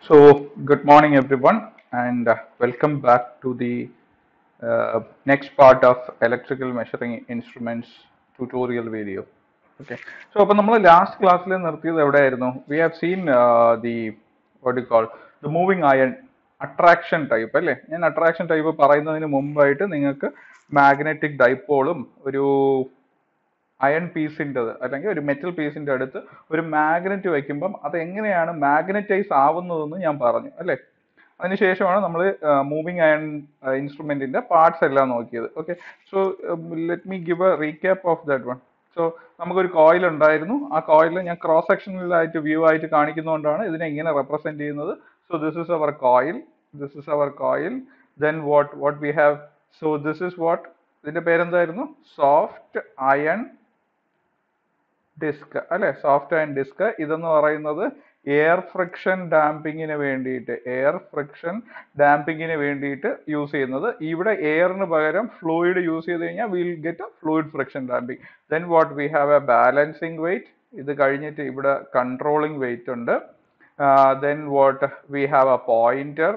So, good morning, everyone, and uh, welcome back to the uh, next part of electrical measuring instruments tutorial video. Okay. So, അപ്പോൾ നമ്മൾ last ക്ലാസ്സിൽ നിർത്തിയത് എവിടെയായിരുന്നു we have seen the what you call the moving iron attraction type അല്ലേ ഞാൻ attraction type പറയുന്നതിന് മുമ്പായിട്ട് നിങ്ങൾക്ക് മാഗ്നറ്റിക് ഡൈപ്പോളും ഒരു അയൺ പീസിൻ്റെത് അല്ലെങ്കിൽ ഒരു മെറ്റൽ പീസിന്റെ അടുത്ത് ഒരു മാഗ്നറ്റ് വെക്കുമ്പം അത് എങ്ങനെയാണ് മാഗ്നറ്റൈസ് ആവുന്നതെന്ന് ഞാൻ പറഞ്ഞു അല്ലേ അതിനുശേഷമാണ് നമ്മൾ മൂവിങ് അയൺ ഇൻസ്ട്രുമെന്റിന്റെ പാർട്സ് എല്ലാം നോക്കിയത് okay so let me give a recap of that one so നമുക്കൊരു കോയിൽ ഉണ്ടായിരുന്നു ആ കോയിൽ ഞാൻ ക്രോസ് സെക്ഷനിലായിട്ട് വ്യൂ ആയിട്ട് കാണിക്കുന്നതുകൊണ്ടാണ് ഇതിനെ ഇങ്ങനെ റെപ്രസെന്റ് ചെയ്യുന്നത് so this is our coil this is our coil then what what we have so this is what ഇതിന്റെ പേരെന്തായിരുന്നു സോഫ്റ്റ് അയൺ ഡിസ്ക് അല്ലെ സോഫ്റ്റ് അയൺ ഡിസ്ക് ഇതെന്ന് പറയുന്നത് എയർ ഫ്രിക്ഷൻ ഡാമ്പിങ്ങിന് വേണ്ടിയിട്ട് എയർ ഫ്രിക്ഷൻ ഡാമ്പിങ്ങിന് വേണ്ടിയിട്ട് യൂസ് ചെയ്യുന്നത് ഇവിടെ എയറിന് പകരം ഫ്ലൂയിഡ് യൂസ് ചെയ്ത് കഴിഞ്ഞാൽ will get a fluid friction damping then what we have a balancing weight ഇത് കഴിഞ്ഞിട്ട് ഇവിടെ കൺട്രോളിങ് വെയിറ്റ് ഉണ്ട് then what we have a pointer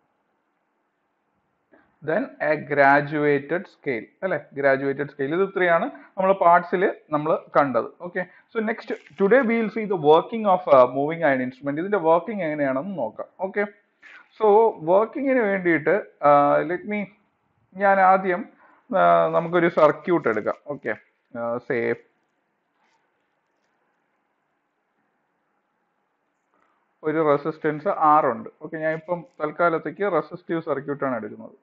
then a graduated scale അല്ലെ ഗ്രാജുവേറ്റഡ് സ്കെയിൽ ഇത് ഇത്രയാണ് നമ്മൾ പാർട്സിൽ നമ്മൾ കണ്ടത് okay so next today will see the working of moving iron instrument ഇതിന്റെ വർക്കിംഗ് എങ്ങനെയാണെന്ന് നോക്കാം ഓക്കെ സോ വർക്കിങ്ങിന് വേണ്ടിയിട്ട് ലെറ്റ് മീ ഞാൻ ആദ്യം നമുക്കൊരു സർക്യൂട്ട് എടുക്കാം ഓക്കെ സേ ഒരു റെസിസ്റ്റൻസ് ആർ ഉണ്ട് ഓക്കെ ഞാൻ ഇപ്പം തൽക്കാലത്തേക്ക് റെസിസ്റ്റീവ് സർക്യൂട്ടാണ് എടുക്കുന്നത്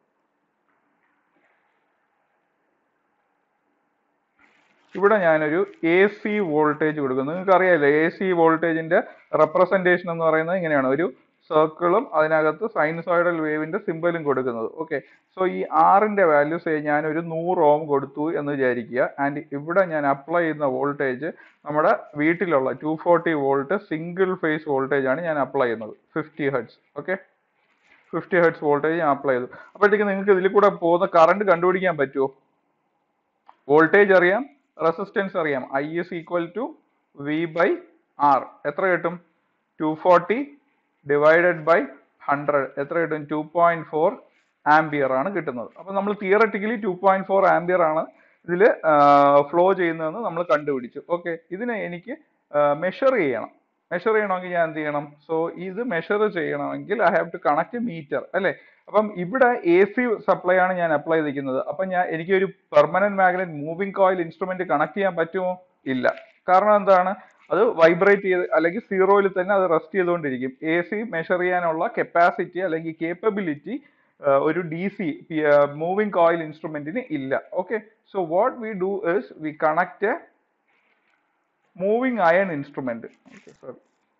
ഇവിടെ ഞാനൊരു എ സി വോൾട്ടേജ് കൊടുക്കുന്നു നിങ്ങൾക്ക് അറിയാലോ എ സി വോൾട്ടേജിന്റെ റെപ്രസെന്റേഷൻ എന്ന് പറയുന്നത് ഇങ്ങനെയാണ് ഒരു സർക്കിളും അതിനകത്ത് സൈനസോയിഡൽ വേവിന്റെ സിമ്പലും കൊടുക്കുന്നത് ഓക്കെ സോ ഈ ആറിന്റെ വാല്യൂസ് ഞാൻ ഒരു നൂറ് ഓം കൊടുത്തു എന്ന് വിചാരിക്കുക ആൻഡ് ഇവിടെ ഞാൻ അപ്ലൈ ചെയ്യുന്ന വോൾട്ടേജ് നമ്മുടെ വീട്ടിലുള്ള two forty volt single phase voltage ആണ് ഞാൻ അപ്ലൈ ചെയ്യുന്നത് fifty hertz okay fifty hertz voltage ഞാൻ അപ്ലൈ ചെയ്തു അപ്പോഴത്തേക്ക് നിങ്ങൾക്ക് ഇതിൽ കൂടെ പോകുന്ന കറണ്ട് കണ്ടുപിടിക്കാൻ പറ്റുമോ വോൾട്ടേജ് അറിയാം റെസിസ്റ്റൻസ് അറിയാം I is equal to V by R എത്ര കിട്ടും two forty divided by hundred എത്ര കിട്ടും ടു പോയിന്റ് ഫോർ ആംബിയർ ആണ് കിട്ടുന്നത് അപ്പൊ നമ്മൾ theoretically two point four ampere ആണ് ഇതിൽ ഫ്ലോ ചെയ്യുന്നതെന്ന് നമ്മൾ കണ്ടുപിടിച്ചു ഓക്കെ ഇതിനെ എനിക്ക് മെഷർ ചെയ്യണം മെഷർ ചെയ്യണമെങ്കിൽ ഞാൻ എന്ത് ചെയ്യണം സോ ഇത് മെഷർ ചെയ്യണമെങ്കിൽ I have to connect meter അല്ലെ അപ്പം ഇവിടെ എ സി സപ്ലൈ ആണ് ഞാൻ അപ്ലൈ ചെയ്തിരിക്കുന്നത് അപ്പം ഞാൻ എനിക്ക് ഒരു permanent magnet moving coil instrument connect ചെയ്യാൻ പറ്റുമോ ഇല്ല കാരണം എന്താണ് അത് വൈബ്രേറ്റ് ചെയ്ത് അല്ലെങ്കിൽ സീറോയിൽ തന്നെ അത് റെസ്റ്റ് ചെയ്തുകൊണ്ടിരിക്കും എ സി മെഷർ ചെയ്യാനുള്ള കപ്പാസിറ്റി അല്ലെങ്കിൽ കേപ്പബിലിറ്റി ഒരു ഡി സി മൂവിംഗ് കോയിൽ ഇൻസ്ട്രുമെന്റിന് ഇല്ല okay so what we do is we connect a moving iron instrument okay sorry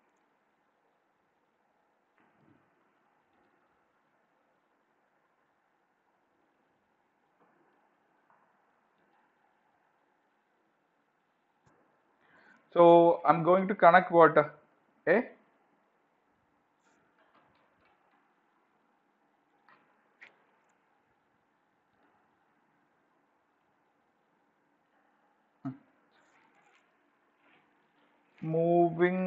So I'm going to connect what? A moving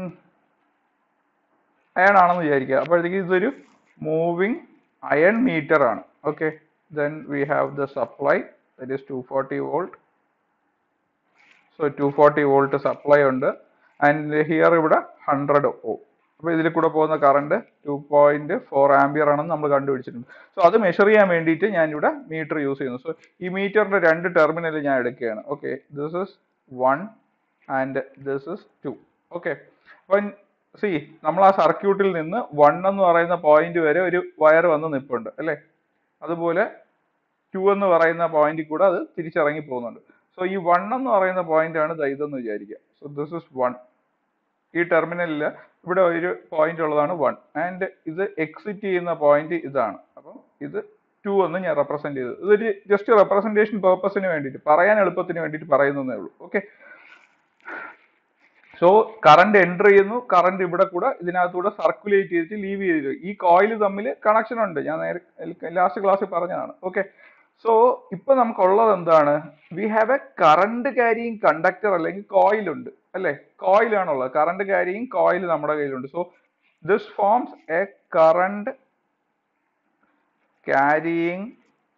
iron ആണെന്ന് വിചാരിക്കുക അപ്പോഴത്തേക്ക് ഇതൊരു moving iron meter ആണ് okay then we have the supply that is two forty volt so two forty volt supply ഉണ്ട് and here ഇവിടെ hundred ഓ അപ്പോൾ ഇതിൽ കൂടെ പോകുന്ന current two point four ampere ആണെന്ന് നമ്മൾ കണ്ടുപിടിച്ചിട്ടുണ്ട് സോ അത് മെഷർ ചെയ്യാൻ വേണ്ടിയിട്ട് ഞാൻ ഇവിടെ മീറ്റർ യൂസ് ചെയ്യുന്നു സോ ഈ മീറ്ററിന്റെ രണ്ട് ടെർമിനൽ ഞാൻ എടുക്കുകയാണ് okay this is one and this is two okay അപ്പം സി നമ്മൾ ആ സർക്യൂട്ടിൽ നിന്ന് വൺ എന്ന് പറയുന്ന പോയിന്റ് വരെ ഒരു വയർ വന്ന് നിൽപ്പുണ്ട് അല്ലേ അതുപോലെ ടു എന്ന് പറയുന്ന പോയിന്റിൽ കൂടെ അത് തിരിച്ചിറങ്ങി പോകുന്നുണ്ട് സോ ഈ വൺ എന്ന് പറയുന്ന പോയിന്റ് ആണ് ഇതെന്ന് വിചാരിക്കുക സോ ദിസ് ഇസ് വൺ ഈ ടെർമിനലിൽ ഇവിടെ ഒരു പോയിന്റ് ഉള്ളതാണ് വൺ ആൻഡ് ഇത് എക്സിറ്റ് ചെയ്യുന്ന പോയിന്റ് ഇതാണ് അപ്പം ഇത് ടു എന്ന് ഞാൻ റെപ്രസെന്റ് ചെയ്തു ഇതൊരു ജസ്റ്റ് റെപ്രസെന്റേഷൻ പേർപ്പസിന് വേണ്ടിയിട്ട് പറയാൻ എളുപ്പത്തിന് വേണ്ടിയിട്ട് പറയുന്നതേ ഉള്ളൂ ഓക്കെ സോ കറണ്ട് എൻ്റർ ചെയ്യുന്നു കറണ്ട് ഇവിടെ കൂടെ ഇതിനകത്തൂടെ സർക്കുലേറ്റ് ചെയ്തിട്ട് ലീവ് ചെയ്തു ഈ കോയിൽ തമ്മിൽ കണക്ഷൻ ഉണ്ട് ഞാൻ നേരെ ലാസ്റ്റ് ക്ലാസ്സിൽ പറഞ്ഞതാണ് ഓക്കെ സോ ഇപ്പൊ നമുക്കുള്ളത് എന്താണ് we have a current carrying conductor അല്ലെങ്കിൽ കോയിൽ ഉണ്ട് അല്ലെ കോയിലാണുള്ളത് കറണ്ട് ക്യാരിയിങ് കോയിൽ നമ്മുടെ കയ്യിലുണ്ട് so this forms a current carrying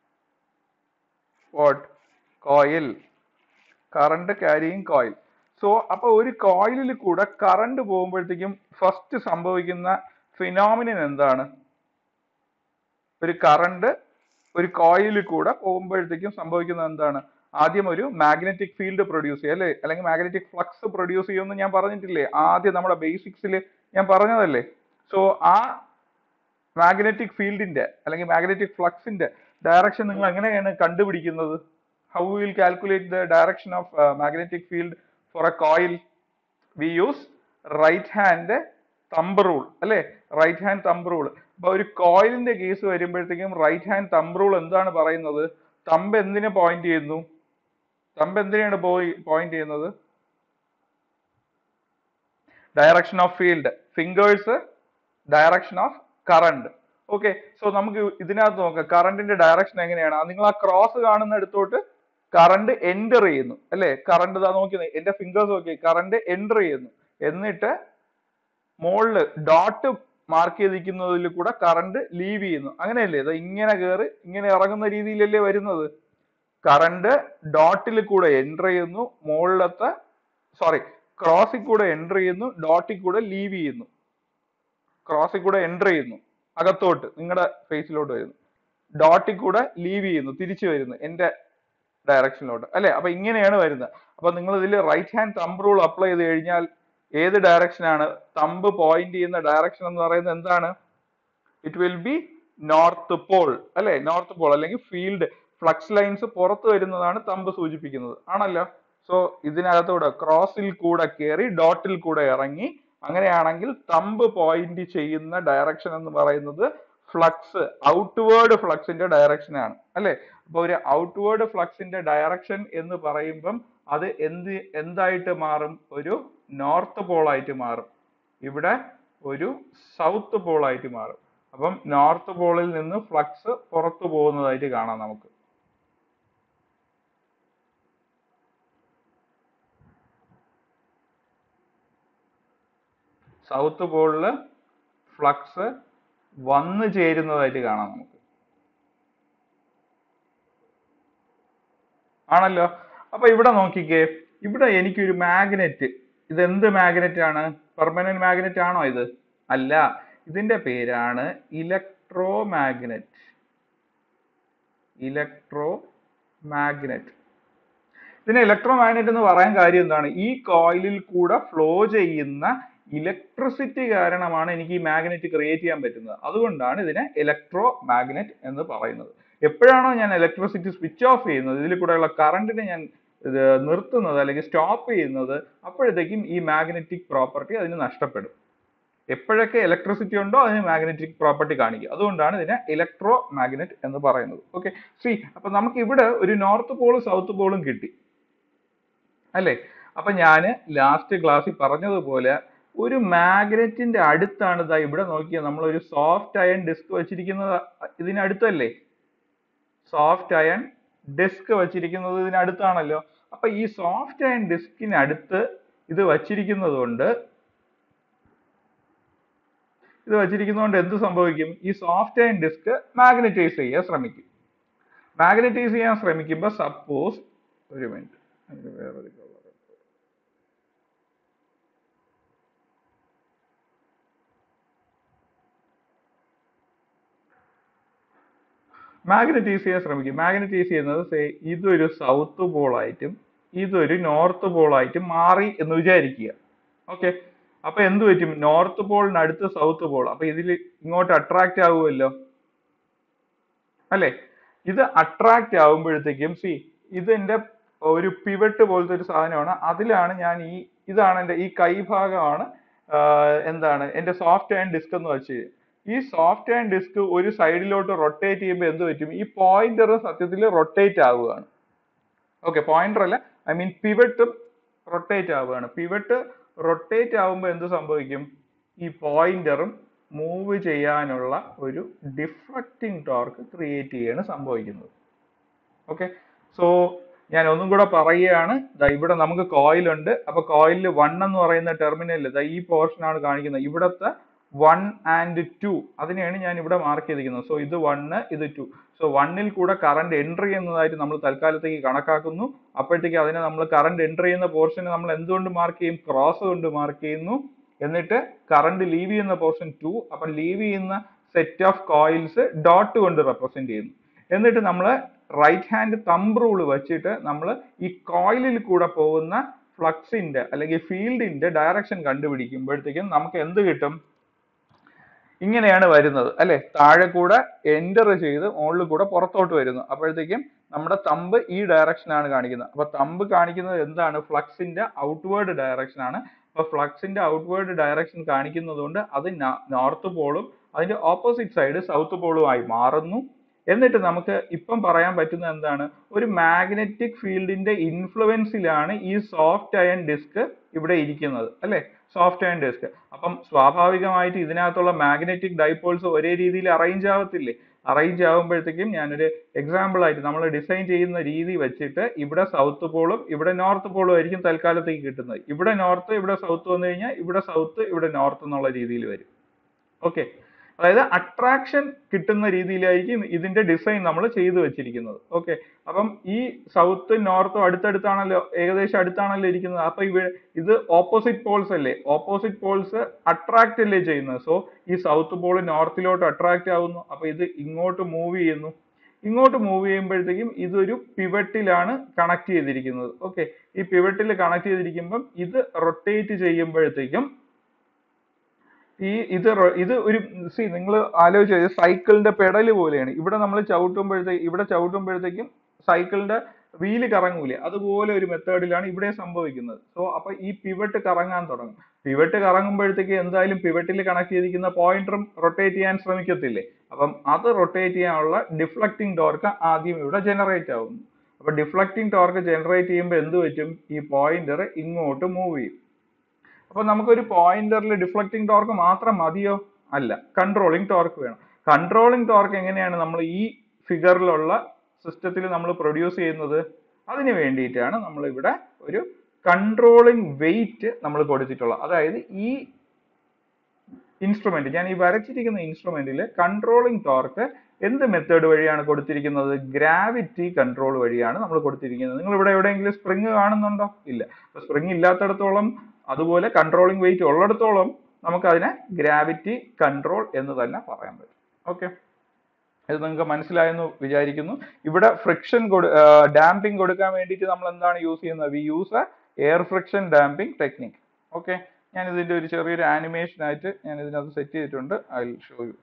what coil current carrying coil so അപ്പൊ ഒരു കോയിലിൽ കൂടെ കറണ്ട് പോകുമ്പോഴത്തേക്കും ഫസ്റ്റ് സംഭവിക്കുന്ന ഫിനോമിനൻ എന്താണ് ഒരു കറണ്ട് ഒരു കോയിലിൽ കൂടെ പോകുമ്പോഴത്തേക്കും സംഭവിക്കുന്നത് എന്താണ് ആദ്യം ഒരു മാഗ്നറ്റിക് ഫീൽഡ് പ്രൊഡ്യൂസ് ചെയ്യുക അല്ലേ അല്ലെങ്കിൽ മാഗ്നറ്റിക് ഫ്ലക്സ് പ്രൊഡ്യൂസ് ചെയ്യുമെന്ന് ഞാൻ പറഞ്ഞിട്ടില്ലേ ആദ്യം നമ്മുടെ ബേസിക്സിൽ ഞാൻ പറഞ്ഞതല്ലേ സോ ആ മാഗ്നറ്റിക് ഫീൽഡിന്റെ അല്ലെങ്കിൽ മാഗ്നറ്റിക് ഫ്ലക്സിന്റെ ഡയറക്ഷൻ നിങ്ങൾ എങ്ങനെയാണ് കണ്ടുപിടിക്കുന്നത് how will calculate the direction of magnetic field for a coil we use right hand thumb rule അല്ലെ റൈറ്റ് ഹാൻഡ് തമ്പ് റൂൾ അപ്പൊ ഒരു കോയിലിന്റെ കേസ് വരുമ്പോഴത്തേക്കും റൈറ്റ് ഹാൻഡ് തമ്പ് റൂൾ എന്താണ് പറയുന്നത് തമ്പ് എന്തിനെ പോയിന്റ് ചെയ്യുന്നു തമ്പ് എന്തിനാണ് പോയി പോയിന്റ് ചെയ്യുന്നത് direction of field fingers direction of current okay so നമുക്ക് ഇതിനകത്ത് നോക്കാം കറണ്ടിന്റെ ഡയറക്ഷൻ എങ്ങനെയാണ് നിങ്ങൾ ആ ക്രോസ് കാണുന്നിടത്തോട്ട് കറണ്ട് എൻ്റർ ചെയ്യുന്നു അല്ലെ കറണ്ട് ഇതാ നോക്കി എന്റെ ഫിംഗേഴ്സ് നോക്കി കറണ്ട് എൻ്റർ ചെയ്യുന്നു എന്നിട്ട് മുകളില് ഡോട്ട് മാർക്ക് ചെയ്തിരിക്കുന്നതിൽ കൂടെ കറണ്ട് ലീവ് ചെയ്യുന്നു അങ്ങനെയല്ലേ ഇത് ഇങ്ങനെ കയറി ഇങ്ങനെ ഇറങ്ങുന്ന രീതിയിലല്ലേ വരുന്നത് കറണ്ട് ഡോട്ടിൽ കൂടെ എൻ്റർ ചെയ്യുന്നു മുകളിലത്തെ സോറി ക്രോസിൽ കൂടെ എൻ്റർ ചെയ്യുന്നു ഡോട്ടിൽ കൂടെ ലീവ് ചെയ്യുന്നു ക്രോസിൽ കൂടെ എൻ്റർ ചെയ്യുന്നു അകത്തോട്ട് നിങ്ങളുടെ ഫേസിലോട്ട് വരുന്നു ഡോട്ടിൽ കൂടെ ലീവ് ചെയ്യുന്നു തിരിച്ചു വരുന്നു എന്റെ ഡയറക്ഷനിലോട്ട് അല്ലെ അപ്പൊ ഇങ്ങനെയാണ് വരുന്നത് അപ്പൊ നിങ്ങൾ ഇതിൽ right hand thumb rule apply ചെയ്ത് കഴിഞ്ഞാൽ ഏത് ഡയറക്ഷൻ ആണ് തമ്പ് പോയിന്റ് ചെയ്യുന്ന ഡയറക്ഷൻ എന്ന് പറയുന്നത് എന്താണ് it will be north pole അല്ലെ നോർത്ത് പോൾ അല്ലെങ്കിൽ ഫീൽഡ് ഫ്ലക്സ് ലൈൻസ് പുറത്ത് വരുന്നതാണ് തമ്പ് സൂചിപ്പിക്കുന്നത് ആണല്ലോ സോ ഇതിനകത്തൂടെ ക്രോസിൽ കൂടെ കയറി ഡോട്ടിൽ കൂടെ ഇറങ്ങി അങ്ങനെയാണെങ്കിൽ തമ്പ് പോയിന്റ് ചെയ്യുന്ന ഡയറക്ഷൻ എന്ന് പറയുന്നത് ഫ്ലക്സ് ഔട്ട്വേർഡ് ഫ്ലക്സിന്റെ ഡയറക്ഷൻ ആണ് അല്ലെ അപ്പൊ ഒരു ഔട്ട്വേർഡ് ഫ്ലക്സിന്റെ ഡയറക്ഷൻ എന്ന് പറയുമ്പം അത് എന്ത് എന്തായിട്ട് മാറും ഒരു നോർത്ത് പോൾ ആയിട്ട് മാറും ഇവിടെ ഒരു സൗത്ത് പോൾ ആയിട്ട് മാറും അപ്പം നോർത്ത് പോളിൽ നിന്ന് ഫ്ലക്സ് പുറത്തു പോകുന്നതായിട്ട് കാണാം നമുക്ക് സൗത്ത് പോളില് ഫ്ലക്സ് വന്നു ചേരുന്നതായിട്ട് കാണാം നമുക്ക് ആണല്ലോ അപ്പൊ ഇവിടെ നോക്കിക്കേ ഇവിടെ എനിക്കൊരു മാഗ്നറ്റ് ഇത് എന്ത് മാഗ്നറ്റ് ആണ് പെർമനന്റ് മാഗ്നറ്റ് ആണോ ഇത് അല്ല ഇതിന്റെ പേരാണ് ഇലക്ട്രോ മാഗ്നറ്റ് ഇലക്ട്രോ മാഗ്നറ്റ് ഇതിനെ ഇലക്ട്രോ മാഗ്നറ്റ് എന്ന് പറയാൻ കാര്യം എന്താണ് ഈ കോയിലിൽ കൂടെ ഫ്ലോ ചെയ്യുന്ന ഇലക്ട്രിസിറ്റി കാരണമാണ് എനിക്ക് ഈ മാഗ്നറ്റ് ക്രിയേറ്റ് ചെയ്യാൻ പറ്റുന്നത് അതുകൊണ്ടാണ് ഇതിനെ ഇലക്ട്രോ മാഗ്നറ്റ് എന്ന് പറയുന്നത് എപ്പോഴാണോ ഞാൻ ഇലക്ട്രിസിറ്റി സ്വിച്ച് ഓഫ് ചെയ്യുന്നത് ഇതിൽ കൂടെയുള്ള കറണ്ടിനെ ഞാൻ ഇത് നിർത്തുന്നത് അല്ലെങ്കിൽ സ്റ്റോപ്പ് ചെയ്യുന്നത് അപ്പോഴത്തേക്കും ഈ മാഗ്നറ്റിക് പ്രോപ്പർട്ടി അതിന് നഷ്ടപ്പെടും എപ്പോഴൊക്കെ ഇലക്ട്രിസിറ്റി ഉണ്ടോ അതിന് മാഗ്നറ്റിക് പ്രോപ്പർട്ടി കാണിക്കും അതുകൊണ്ടാണ് ഇതിനെ ഇലക്ട്രോ മാഗ്നറ്റ് എന്ന് പറയുന്നത് ഓക്കെ സി അപ്പൊ നമുക്ക് ഇവിടെ ഒരു നോർത്ത് പോളും സൗത്ത് പോളും കിട്ടി അല്ലേ അപ്പൊ ഞാൻ ലാസ്റ്റ് ക്ലാസ്സിൽ പറഞ്ഞതുപോലെ ഒരു മാഗ്നറ്റിന്റെ അടുത്താണ് ഇതാ ഇവിടെ നോക്കിയാൽ നമ്മൾ ഒരു സോഫ്റ്റ് അയൺ ഡിസ്ക് വെച്ചിരിക്കുന്നത് ഇതിനടുത്തല്ലേ സോഫ്റ്റ് അയൺ ഡിസ്ക് വെച്ചിരിക്കുന്നത് ഇതിനടുത്താണല്ലോ അപ്പൊ ഈ സോഫ്റ്റ് അയൺ ഡിസ്കിനടുത്ത് ഇത് വച്ചിരിക്കുന്നത് കൊണ്ട് ഇത് വച്ചിരിക്കുന്നതുകൊണ്ട് എന്ത് സംഭവിക്കും ഈ സോഫ്റ്റ് അയൺ ഡിസ്ക് മാഗ്നറ്റൈസ് ചെയ്യാൻ ശ്രമിക്കും മാഗ്നറ്റൈസ് ചെയ്യാൻ ശ്രമിക്കുമ്പോൾ സപ്പോസ് ഒരു മിനിറ്റ് വേറൊരു colour. മാഗ്നറ്റൈസ് ചെയ്യാൻ ശ്രമിക്കും മാഗ്നറ്റൈസ് ചെയ്യുന്നത് സേ ഇതൊരു സൗത്ത് പോൾ ആയിട്ടും ഇതൊരു നോർത്ത് പോൾ ആയിട്ടും മാറി എന്ന് വിചാരിക്കുക ഓക്കെ അപ്പൊ എന്ത് പറ്റും നോർത്ത് പോളിനടുത്ത് സൗത്ത് പോൾ അപ്പൊ ഇതിൽ ഇങ്ങോട്ട് അട്രാക്റ്റ് ആവുമല്ലോ അല്ലെ ഇത് അട്രാക്റ്റ് ആവുമ്പോഴത്തേക്കും സി ഇതിന്റെ ഒരു പിവറ്റ് പോലത്തെ ഒരു സാധനമാണ് അതിലാണ് ഞാൻ ഈ ഇതാണ് എന്റെ ഈ കൈഭാഗമാണ് ആഹ് എന്താണ് എന്റെ സോഫ്റ്റ് ആൻഡ് ഡിസ്ക് എന്ന് വെച്ച് ഈ സോഫ്റ്റ് ആൻഡ് ഡിസ്ക് ഒരു സൈഡിലോട്ട് റൊട്ടേറ്റ് ചെയ്യുമ്പോൾ എന്ത് പറ്റും ഈ പോയിന്റർ സത്യത്തിൽ റൊട്ടേറ്റ് ആവുകയാണ് ഓക്കെ പോയിന്റർ അല്ല ഐ മീൻ പിവട്ടും റൊട്ടേറ്റ് ആവുകയാണ് പിവട്ട് റൊട്ടേറ്റ് ആവുമ്പോൾ എന്ത് സംഭവിക്കും ഈ പോയിന്ററും മൂവ് ചെയ്യാനുള്ള ഒരു ഡിഫ്ലക്റ്റിംഗ് ടോർക്ക് ക്രിയേറ്റ് ചെയ്യാണ് സംഭവിക്കുന്നത് ഓക്കെ സോ ഞാൻ ഒന്നും കൂടെ പറയുകയാണ് ദാ ഇവിടെ നമുക്ക് കോയിൽ ഉണ്ട് അപ്പൊ കോയിലിൽ വൺ എന്ന് പറയുന്ന ടെർമിനലിൽ ദാ ഈ പോർഷൻ ആണ് കാണിക്കുന്നത് ഇവിടത്തെ വൺ ആൻഡ് ടു അതിനെയാണ് ഞാൻ ഇവിടെ മാർക്ക് ചെയ്തിരിക്കുന്നത് സോ ഇത് വണ്ണ് ഇത് ടു സോ വണ്ണിൽ കൂടെ കറണ്ട് എൻട്രി ചെയ്യുന്നതായിട്ട് നമ്മൾ തൽക്കാലത്തേക്ക് കണക്കാക്കുന്നു അപ്പോഴത്തേക്ക് അതിനെ നമ്മൾ കറണ്ട് എൻട്രി ചെയ്യുന്ന പോർഷനെ നമ്മൾ എന്തുകൊണ്ട് മാർക്ക് ചെയ്യും ക്രോസ് കൊണ്ട് മാർക്ക് ചെയ്യുന്നു എന്നിട്ട് കറണ്ട് ലീവ് ചെയ്യുന്ന പോർഷൻ ടു അപ്പം ലീവ് ചെയ്യുന്ന സെറ്റ് ഓഫ് കോയിൽസ് ഡോട്ട് കൊണ്ട് റെപ്രസെന്റ് ചെയ്യുന്നു എന്നിട്ട് നമ്മൾ റൈറ്റ് ഹാൻഡ് തമ്പ് റൂൾ വെച്ചിട്ട് നമ്മൾ ഈ കോയിലിൽ കൂടെ പോകുന്ന ഫ്ലക്സിന്റെ അല്ലെങ്കിൽ ഫീൽഡിന്റെ ഡയറക്ഷൻ കണ്ടുപിടിക്കുമ്പോഴത്തേക്കും നമുക്ക് എന്ത് കിട്ടും ഇങ്ങനെയാണ് വരുന്നത് അല്ലെ താഴെ കൂടെ എൻ്റർ ചെയ്ത് മുകളിൽ കൂടെ പുറത്തോട്ട് വരുന്നു അപ്പോഴത്തേക്കും നമ്മുടെ തമ്പ് ഈ ഡയറക്ഷൻ ആണ് കാണിക്കുന്നത് അപ്പൊ തമ്പ് കാണിക്കുന്നത് എന്താണ് ഫ്ലക്സിന്റെ ഔട്ട്വേർഡ് ഡയറക്ഷൻ ആണ് അപ്പൊ ഫ്ലക്സിന്റെ ഔട്ട്വേർഡ് ഡയറക്ഷൻ കാണിക്കുന്നത് കൊണ്ട് അത് നോർത്ത് പോളും അതിന്റെ ഓപ്പോസിറ്റ് സൈഡ് സൗത്ത് പോളുമായി മാറുന്നു എന്നിട്ട് നമുക്ക് ഇപ്പം പറയാൻ പറ്റുന്ന എന്താണ് ഒരു മാഗ്നറ്റിക് ഫീൽഡിന്റെ ഇൻഫ്ലുവൻസിലാണ് ഈ സോഫ്റ്റ് അയൺ ഡിസ്ക് ഇവിടെ ഇരിക്കുന്നത് അല്ലെ സോഫ്റ്റ് അയൺ ഡിസ്ക് അപ്പം സ്വാഭാവികമായിട്ട് ഇതിനകത്തുള്ള മാഗ്നറ്റിക് ഡൈപോൾസ് ഒരേ രീതിയിൽ അറേഞ്ച് ആവത്തില്ലേ അറേഞ്ച് ആകുമ്പോഴത്തേക്കും ഞാനൊരു എക്സാമ്പിൾ ആയിട്ട് നമ്മൾ ഡിസൈൻ ചെയ്യുന്ന രീതി വെച്ചിട്ട് ഇവിടെ സൗത്ത് പോളും ഇവിടെ നോർത്ത് പോളും ആയിരിക്കും തൽക്കാലത്തേക്ക് കിട്ടുന്നത് ഇവിടെ നോർത്ത് ഇവിടെ സൗത്ത് വന്നു കഴിഞ്ഞാൽ ഇവിടെ സൗത്ത് ഇവിടെ നോർത്ത് എന്നുള്ള രീതിയിൽ വരും ഓക്കെ അതായത് അട്രാക്ഷൻ കിട്ടുന്ന രീതിയിലായിരിക്കും ഇതിന്റെ ഡിസൈൻ നമ്മൾ ചെയ്തു വെച്ചിരിക്കുന്നത് ഓക്കെ അപ്പം ഈ സൗത്ത് നോർത്തും അടുത്തടുത്താണല്ലോ ഏകദേശം അടുത്താണല്ലോ ഇരിക്കുന്നത് അപ്പൊ ഇവ ഇത് ഓപ്പോസിറ്റ് പോൾസ് അല്ലേ ഓപ്പോസിറ്റ് പോൾസ് അട്രാക്ട് അല്ലേ ചെയ്യുന്നത് സോ ഈ സൗത്ത് പോൾ നോർത്തിലോട്ട് അട്രാക്ട് ആവുന്നു അപ്പൊ ഇത് ഇങ്ങോട്ട് മൂവ് ചെയ്യുന്നു ഇങ്ങോട്ട് മൂവ് ചെയ്യുമ്പോഴത്തേക്കും ഇതൊരു പിവറ്റിലാണ് കണക്ട് ചെയ്തിരിക്കുന്നത് ഓക്കെ ഈ പിവറ്റിൽ കണക്ട് ചെയ്തിരിക്കുമ്പം ഇത് റൊട്ടേറ്റ് ചെയ്യുമ്പോഴത്തേക്കും ഈ ഇത് റൊ- ഇത് ഒരു സി നിങ്ങൾ ആലോചിച്ച് സൈക്കിളിന്റെ പെഡൽ പോലെയാണ് ഇവിടെ നമ്മൾ ചവിട്ടുമ്പോഴത്തേക്ക് ഇവിടെ ചവിട്ടുമ്പോഴത്തേക്കും സൈക്കിളിന്റെ വീല് കറങ്ങൂലേ അതുപോലെ ഒരു മെത്തേഡിലാണ് ഇവിടെ സംഭവിക്കുന്നത് സോ അപ്പൊ ഈ പിവറ്റ് കറങ്ങാൻ തുടങ്ങും പിവറ്റ് കറങ്ങുമ്പോഴത്തേക്ക് എന്തായാലും പിവറ്റിൽ കണക്ട് ചെയ്തിരിക്കുന്ന പോയിന്ററും റൊട്ടേറ്റ് ചെയ്യാൻ ശ്രമിക്കത്തില്ലേ അപ്പം അത് റൊട്ടേറ്റ് ചെയ്യാനുള്ള ഡിഫ്ലക്റ്റിംഗ് ടോർക്ക് ആദ്യം ഇവിടെ ജനറേറ്റ് ആവുന്നു അപ്പൊ ഡിഫ്ലക്റ്റിംഗ് ടോർക്ക് ജനറേറ്റ് ചെയ്യുമ്പോൾ എന്ത് പറ്റും ഈ പോയിന്റർ ഇങ്ങോട്ട് മൂവ് ചെയ്യും അപ്പൊ നമുക്കൊരു പോയിന്ററിൽ ഡിഫ്ലക്റ്റിംഗ് ടോർക്ക് മാത്രം മതിയോ അല്ല കൺട്രോളിംഗ് ടോർക്ക് വേണം കൺട്രോളിംഗ് ടോർക്ക് എങ്ങനെയാണ് നമ്മൾ ഈ ഫിഗറിലുള്ള സിസ്റ്റത്തിൽ നമ്മൾ പ്രൊഡ്യൂസ് ചെയ്യുന്നത് അതിന് വേണ്ടിയിട്ടാണ് നമ്മൾ ഇവിടെ ഒരു കൺട്രോളിംഗ് വെയിറ്റ് നമ്മൾ കൊടുത്തിട്ടുള്ളത് അതായത് ഈ ഇൻസ്ട്രുമെന്റ് ഞാൻ ഈ വരച്ചിരിക്കുന്ന ഇൻസ്ട്രുമെന്റിൽ കൺട്രോളിംഗ് ടോർക്ക് എന്ത് മെത്തേഡ് വഴിയാണ് കൊടുത്തിരിക്കുന്നത് ഗ്രാവിറ്റി കൺട്രോൾ വഴിയാണ് നമ്മൾ കൊടുത്തിരിക്കുന്നത് നിങ്ങൾ ഇവിടെ എവിടെയെങ്കിലും സ്പ്രിങ് കാണുന്നുണ്ടോ ഇല്ല അപ്പൊ സ്പ്രിങ് ഇല്ലാത്തടത്തോളം അതുപോലെ കൺട്രോളിംഗ് വെയിറ്റ് ഉള്ളിടത്തോളം നമുക്ക് അതിനെ ഗ്രാവിറ്റി കൺട്രോൾ എന്ന് തന്നെ പറയാൻ പറ്റും ഓക്കെ ഇത് നിങ്ങൾക്ക് മനസ്സിലായെന്ന് വിചാരിക്കുന്നു ഇവിടെ ഫ്രിക്ഷൻ കൊടു ഡാമ്പിംഗ് കൊടുക്കാൻ വേണ്ടിയിട്ട് നമ്മൾ എന്താണ് യൂസ് ചെയ്യുന്നത് we use a air friction damping technique okay ഞാൻ ഇതിന്റെ ഒരു ചെറിയൊരു ആനിമേഷൻ ആയിട്ട് ഞാൻ ഇതിനകത്ത് സെറ്റ് ചെയ്തിട്ടുണ്ട് I will show you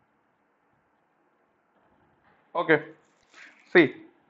okay see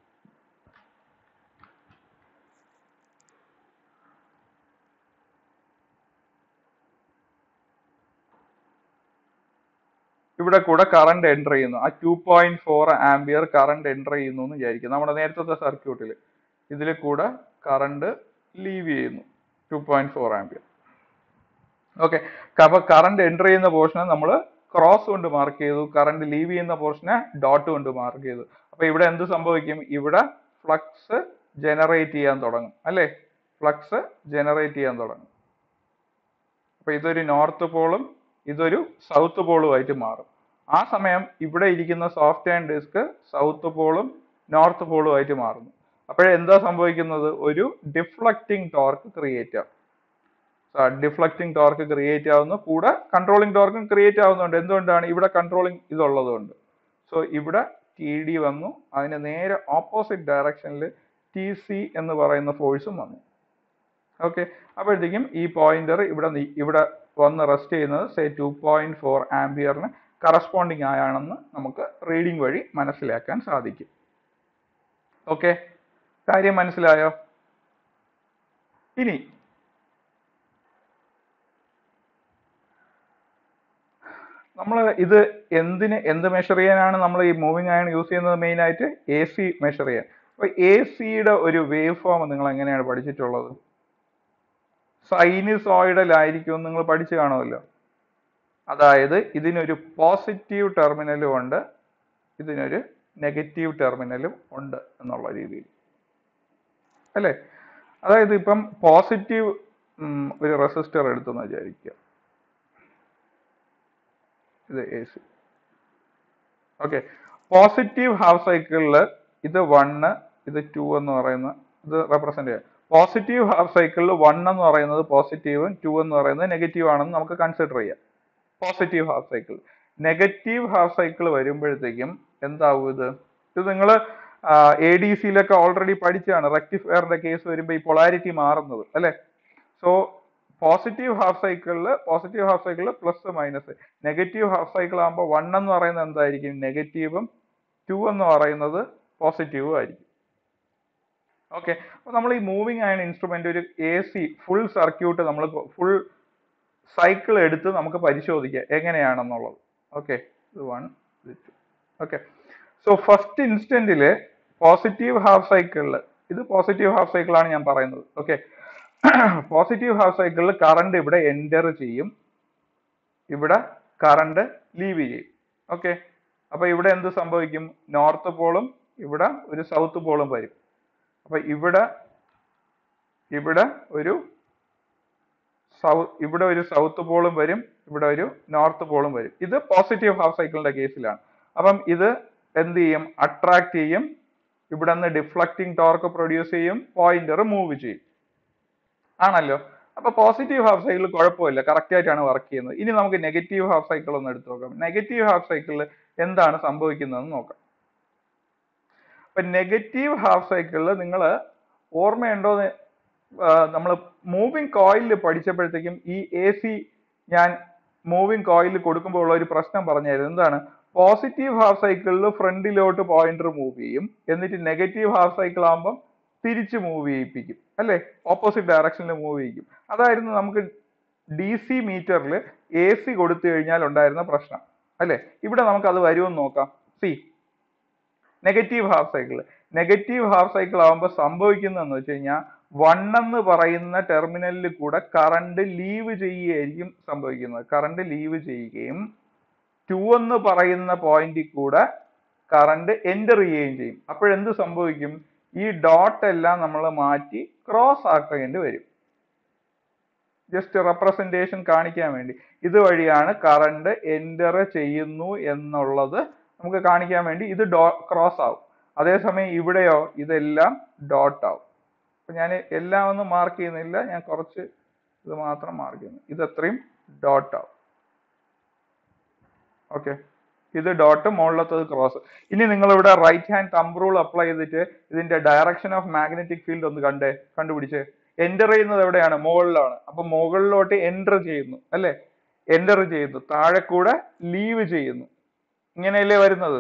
ഇവിടെ കൂടെ കറണ്ട് എൻ്റർ ചെയ്യുന്നു ആ two point four ampere current enter ചെയ്യുന്നു എന്ന് വിചാരിക്കും നമ്മുടെ നേരത്തെ സർക്യൂട്ടിൽ ഇതിൽ കൂടെ കറണ്ട് ലീവ് ചെയ്യുന്നു two point four ampere okay അപ്പൊ കറണ്ട് എൻ്റർ ചെയ്യുന്ന പോർഷനെ നമ്മൾ ക്രോസ് കൊണ്ട് മാർക്ക് ചെയ്തു കറണ്ട് ലീവ് ചെയ്യുന്ന പോർഷനെ ഡോട്ട് കൊണ്ട് മാർക്ക് ചെയ്തു അപ്പൊ ഇവിടെ എന്ത് സംഭവിക്കും ഇവിടെ ഫ്ലക്സ് ജനറേറ്റ് ചെയ്യാൻ തുടങ്ങും അല്ലേ ഫ്ലക്സ് ജനറേറ്റ് ചെയ്യാൻ തുടങ്ങും അപ്പൊ ഇതൊരു നോർത്ത് പോളും ഇതൊരു സൗത്ത് പോളുമായിട്ട് മാറും ആ സമയം ഇവിടെ ഇരിക്കുന്ന സോഫ്റ്റ് ആൻഡ് ഡിസ്ക് സൗത്ത് പോളും നോർത്ത് പോളുമായിട്ട് മാറുന്നു അപ്പോഴേ എന്താ സംഭവിക്കുന്നത് ഒരു ഡിഫ്ലക്റ്റിംഗ് ടോർക്ക് ക്രിയേറ്റ് ആവും ഡിഫ്ലക്റ്റിംഗ് ടോർക്ക് ക്രിയേറ്റ് ആവുന്നു കൂടെ കൺട്രോളിംഗ് ടോർക്കും ക്രിയേറ്റ് ആവുന്നുണ്ട് എന്തുകൊണ്ടാണ് ഇവിടെ കൺട്രോളിംഗ് ഇതുള്ളത് കൊണ്ട് സോ ഇവിടെ ടി ഡി വന്നു അതിന് നേരെ ഓപ്പോസിറ്റ് ഡയറക്ഷനിൽ ടി സി എന്ന് പറയുന്ന ഫോഴ്സും വന്നു ഓക്കെ അപ്പോഴത്തേക്കും ഈ പോയിന്റർ ഇവിടെ നി- ഇവിടെ വന്ന് റെസ്റ്റ് ചെയ്യുന്നത് സേ ടു പോയിന്റ് ഫോർ ആംബിയറിന് കറസ്പോണ്ടിങ് ആയാണെന്ന് നമുക്ക് റീഡിംഗ് വഴി മനസ്സിലാക്കാൻ സാധിക്കും ഓക്കെ കാര്യം മനസ്സിലായോ ഇനി നമ്മൾ ഇത് എന്തിന് എന്ത് മെഷർ ചെയ്യാനാണ് നമ്മൾ ഈ മൂവിങ് അയൺ യൂസ് ചെയ്യുന്നത് മെയിൻ ആയിട്ട് എ സി മെഷർ ചെയ്യാൻ അപ്പൊ എ സിയുടെ ഒരു വേവ് ഫോം നിങ്ങൾ എങ്ങനെയാണ് പഠിച്ചിട്ടുള്ളത് സൈനിസോയിഡൽ ആയിരിക്കും എന്ന് നിങ്ങൾ പഠിച്ചു കാണുമല്ലോ അതായത് ഇതിനൊരു പോസിറ്റീവ് ടെർമിനലും ഉണ്ട് ഇതിനൊരു നെഗറ്റീവ് ടെർമിനലും ഉണ്ട് എന്നുള്ള രീതിയിൽ അല്ലേ അതായത് ഇപ്പം പോസിറ്റീവ് ഒരു റെസിസ്റ്റർ എടുത്തെന്ന് വിചാരിക്കുക ഇത് A C okay positive half സൈക്കിളിൽ ഇത് വണ്ണ് ഇത് ടു എന്ന് പറയുന്ന ഇത് റെപ്രസെന്റ് ചെയ്യാം പോസിറ്റീവ് ഹാഫ് സൈക്കിളിൽ വൺ എന്ന് പറയുന്നത് പോസിറ്റീവും ടു എന്ന് പറയുന്നത് നെഗറ്റീവ് ആണെന്ന് നമുക്ക് കൺസിഡർ ചെയ്യാം positive half cycle negative half cycle വരുമ്പോഴത്തേക്കും എന്താവും ഇത് ഇത് നിങ്ങൾ എ ഡി സിയിലൊക്കെ ഓൾറെഡി പഠിച്ചാണ് റെക്ടിഫയറിന്റെ കേസ് വരുമ്പോൾ ഈ പൊളാരിറ്റി മാറുന്നത് അല്ലെ സോ പോസിറ്റീവ് ഹാഫ് സൈക്കിളിൽ പോസിറ്റീവ് ഹാഫ് സൈക്കിളിൽ plus minus negative half cycle ആകുമ്പോൾ വൺ എന്ന് പറയുന്നത് എന്തായിരിക്കും നെഗറ്റീവും ടു എന്ന് പറയുന്നത് പോസിറ്റീവും ആയിരിക്കും ഓക്കെ അപ്പൊ നമ്മൾ ഈ മൂവിങ് അയൺ ഇൻസ്ട്രുമെന്റ് ഒരു എ സി ഫുൾ സർക്യൂട്ട് നമ്മൾ ഫുൾ സൈക്കിൾ എടുത്ത് നമുക്ക് പരിശോധിക്കാം എങ്ങനെയാണെന്നുള്ളത് ഓക്കെ ഇത് വൺ ഇത് ടു ഓക്കെ സോ ഫസ്റ്റ് ഇൻസ്റ്റന്റില് പോസിറ്റീവ് ഹാഫ് സൈക്കിളിൽ ഇത് പോസിറ്റീവ് ഹാഫ് സൈക്കിൾ ആണ് ഞാൻ പറയുന്നത് ഓക്കെ പോസിറ്റീവ് ഹാഫ് സൈക്കിളിൽ കറണ്ട് ഇവിടെ എൻറ്റർ ചെയ്യും ഇവിടെ കറണ്ട് ലീവ് ചെയ്യും ഓക്കെ അപ്പൊ ഇവിടെ എന്ത് സംഭവിക്കും നോർത്ത് പോളും ഇവിടെ ഒരു സൗത്ത് പോളും വരും അപ്പൊ ഇവിടെ ഇവിടെ ഒരു സൗ ഇവിടെ ഒരു സൗത്ത് പോളും വരും ഇവിടെ ഒരു നോർത്ത് പോളും വരും ഇത് പോസിറ്റീവ് ഹാഫ് സൈക്കിളിന്റെ കേസിലാണ് അപ്പം ഇത് എന്ത് ചെയ്യും അട്രാക്ട് ചെയ്യും ഇവിടെ നിന്ന് ഡിഫ്ലക്റ്റിംഗ് ടോർക്ക് പ്രൊഡ്യൂസ് ചെയ്യും പോയിന്റർ മൂവ് ചെയ്യും ആണല്ലോ അപ്പൊ പോസിറ്റീവ് ഹാഫ് സൈക്കിൾ കുഴപ്പമില്ല കറക്റ്റ് ആയിട്ടാണ് വർക്ക് ചെയ്യുന്നത് ഇനി നമുക്ക് നെഗറ്റീവ് ഹാഫ് സൈക്കിൾ ഒന്ന് എടുത്തു നോക്കാം നെഗറ്റീവ് ഹാഫ് സൈക്കിളിൽ എന്താണ് സംഭവിക്കുന്നതെന്ന് നോക്കാം അപ്പൊ നെഗറ്റീവ് ഹാഫ് സൈക്കിളിൽ നിങ്ങൾ ഓർമ്മയുണ്ടോ നമ്മൾ മൂവിങ് കോയിലിൽ പഠിച്ചപ്പോഴത്തേക്കും ഈ എ സി ഞാൻ മൂവിങ് കോയിൽ കൊടുക്കുമ്പോൾ ഉള്ള ഒരു പ്രശ്നം പറഞ്ഞായിരുന്നു എന്താണ് പോസിറ്റീവ് ഹാഫ് സൈക്കിളിൽ ഫ്രണ്ടിലോട്ട് പോയിന്റർ മൂവ് ചെയ്യും എന്നിട്ട് നെഗറ്റീവ് ഹാഫ് സൈക്കിൾ ആകുമ്പോൾ തിരിച്ച് മൂവ് ചെയ്യിപ്പിക്കും അല്ലെ ഓപ്പോസിറ്റ് ഡയറക്ഷനിൽ മൂവ് ചെയ്യിക്കും അതായിരുന്നു നമുക്ക് ഡി സി മീറ്ററിൽ എ സി കൊടുത്തു കഴിഞ്ഞാൽ ഉണ്ടായിരുന്ന പ്രശ്നം അല്ലെ ഇവിടെ നമുക്ക് അത് വരുമെന്ന് നോക്കാം see negative half cycle negative half cycle ആകുമ്പോൾ സംഭവിക്കുന്നതെന്ന് വെച്ച് കഴിഞ്ഞാൽ വൺ എന്ന് പറയുന്ന ടെർമിനലിൽ കൂടെ കറണ്ട് ലീവ് ചെയ്യുകയായിരിക്കും സംഭവിക്കുന്നത് കറണ്ട് ലീവ് ചെയ്യുകയും ടു എന്ന് പറയുന്ന പോയിന്റിൽ കൂടെ കറണ്ട് എൻ്റർ ചെയ്യുകയും ചെയ്യും അപ്പോഴെന്ത് സംഭവിക്കും ഈ ഡോട്ട് എല്ലാം നമ്മൾ മാറ്റി ക്രോസ് ആക്കേണ്ടി വരും ജസ്റ്റ് റെപ്രസെന്റേഷൻ കാണിക്കാൻ വേണ്ടി ഇതുവഴിയാണ് കറണ്ട് എൻ്റർ ചെയ്യുന്നു എന്നുള്ളത് നമുക്ക് കാണിക്കാൻ വേണ്ടി ഇത് ഡോ ക്രോസ് ആവും അതേസമയം ഇവിടെയോ ഇതെല്ലാം ഡോട്ട് ആവും അപ്പൊ ഞാൻ എല്ലാം ഒന്നും മാർക്ക് ചെയ്യുന്നില്ല ഞാൻ കുറച്ച് ഇത് മാത്രം മാർക്ക് ചെയ്യുന്നു ഇത് അത്രയും ഡോട്ട് ആവും ഓക്കെ ഇത് ഡോട്ട് മുകളിലത്തത് ക്രോസ് ഇനി നിങ്ങൾ ഇവിടെ right hand thumb rule apply ചെയ്തിട്ട് ഇതിന്റെ ഡയറക്ഷൻ ഓഫ് മാഗ്നറ്റിക് ഫീൽഡ് ഒന്ന് കണ്ടേ കണ്ടുപിടിച്ച് എൻ്റർ ചെയ്യുന്നത് എവിടെയാണ് മുകളിലാണ് അപ്പൊ മുകളിലോട്ട് എൻ്റർ ചെയ്യുന്നു അല്ലെ എൻ്റർ ചെയ്യുന്നു താഴെ കൂടെ ലീവ് ചെയ്യുന്നു ഇങ്ങനെയല്ലേ വരുന്നത്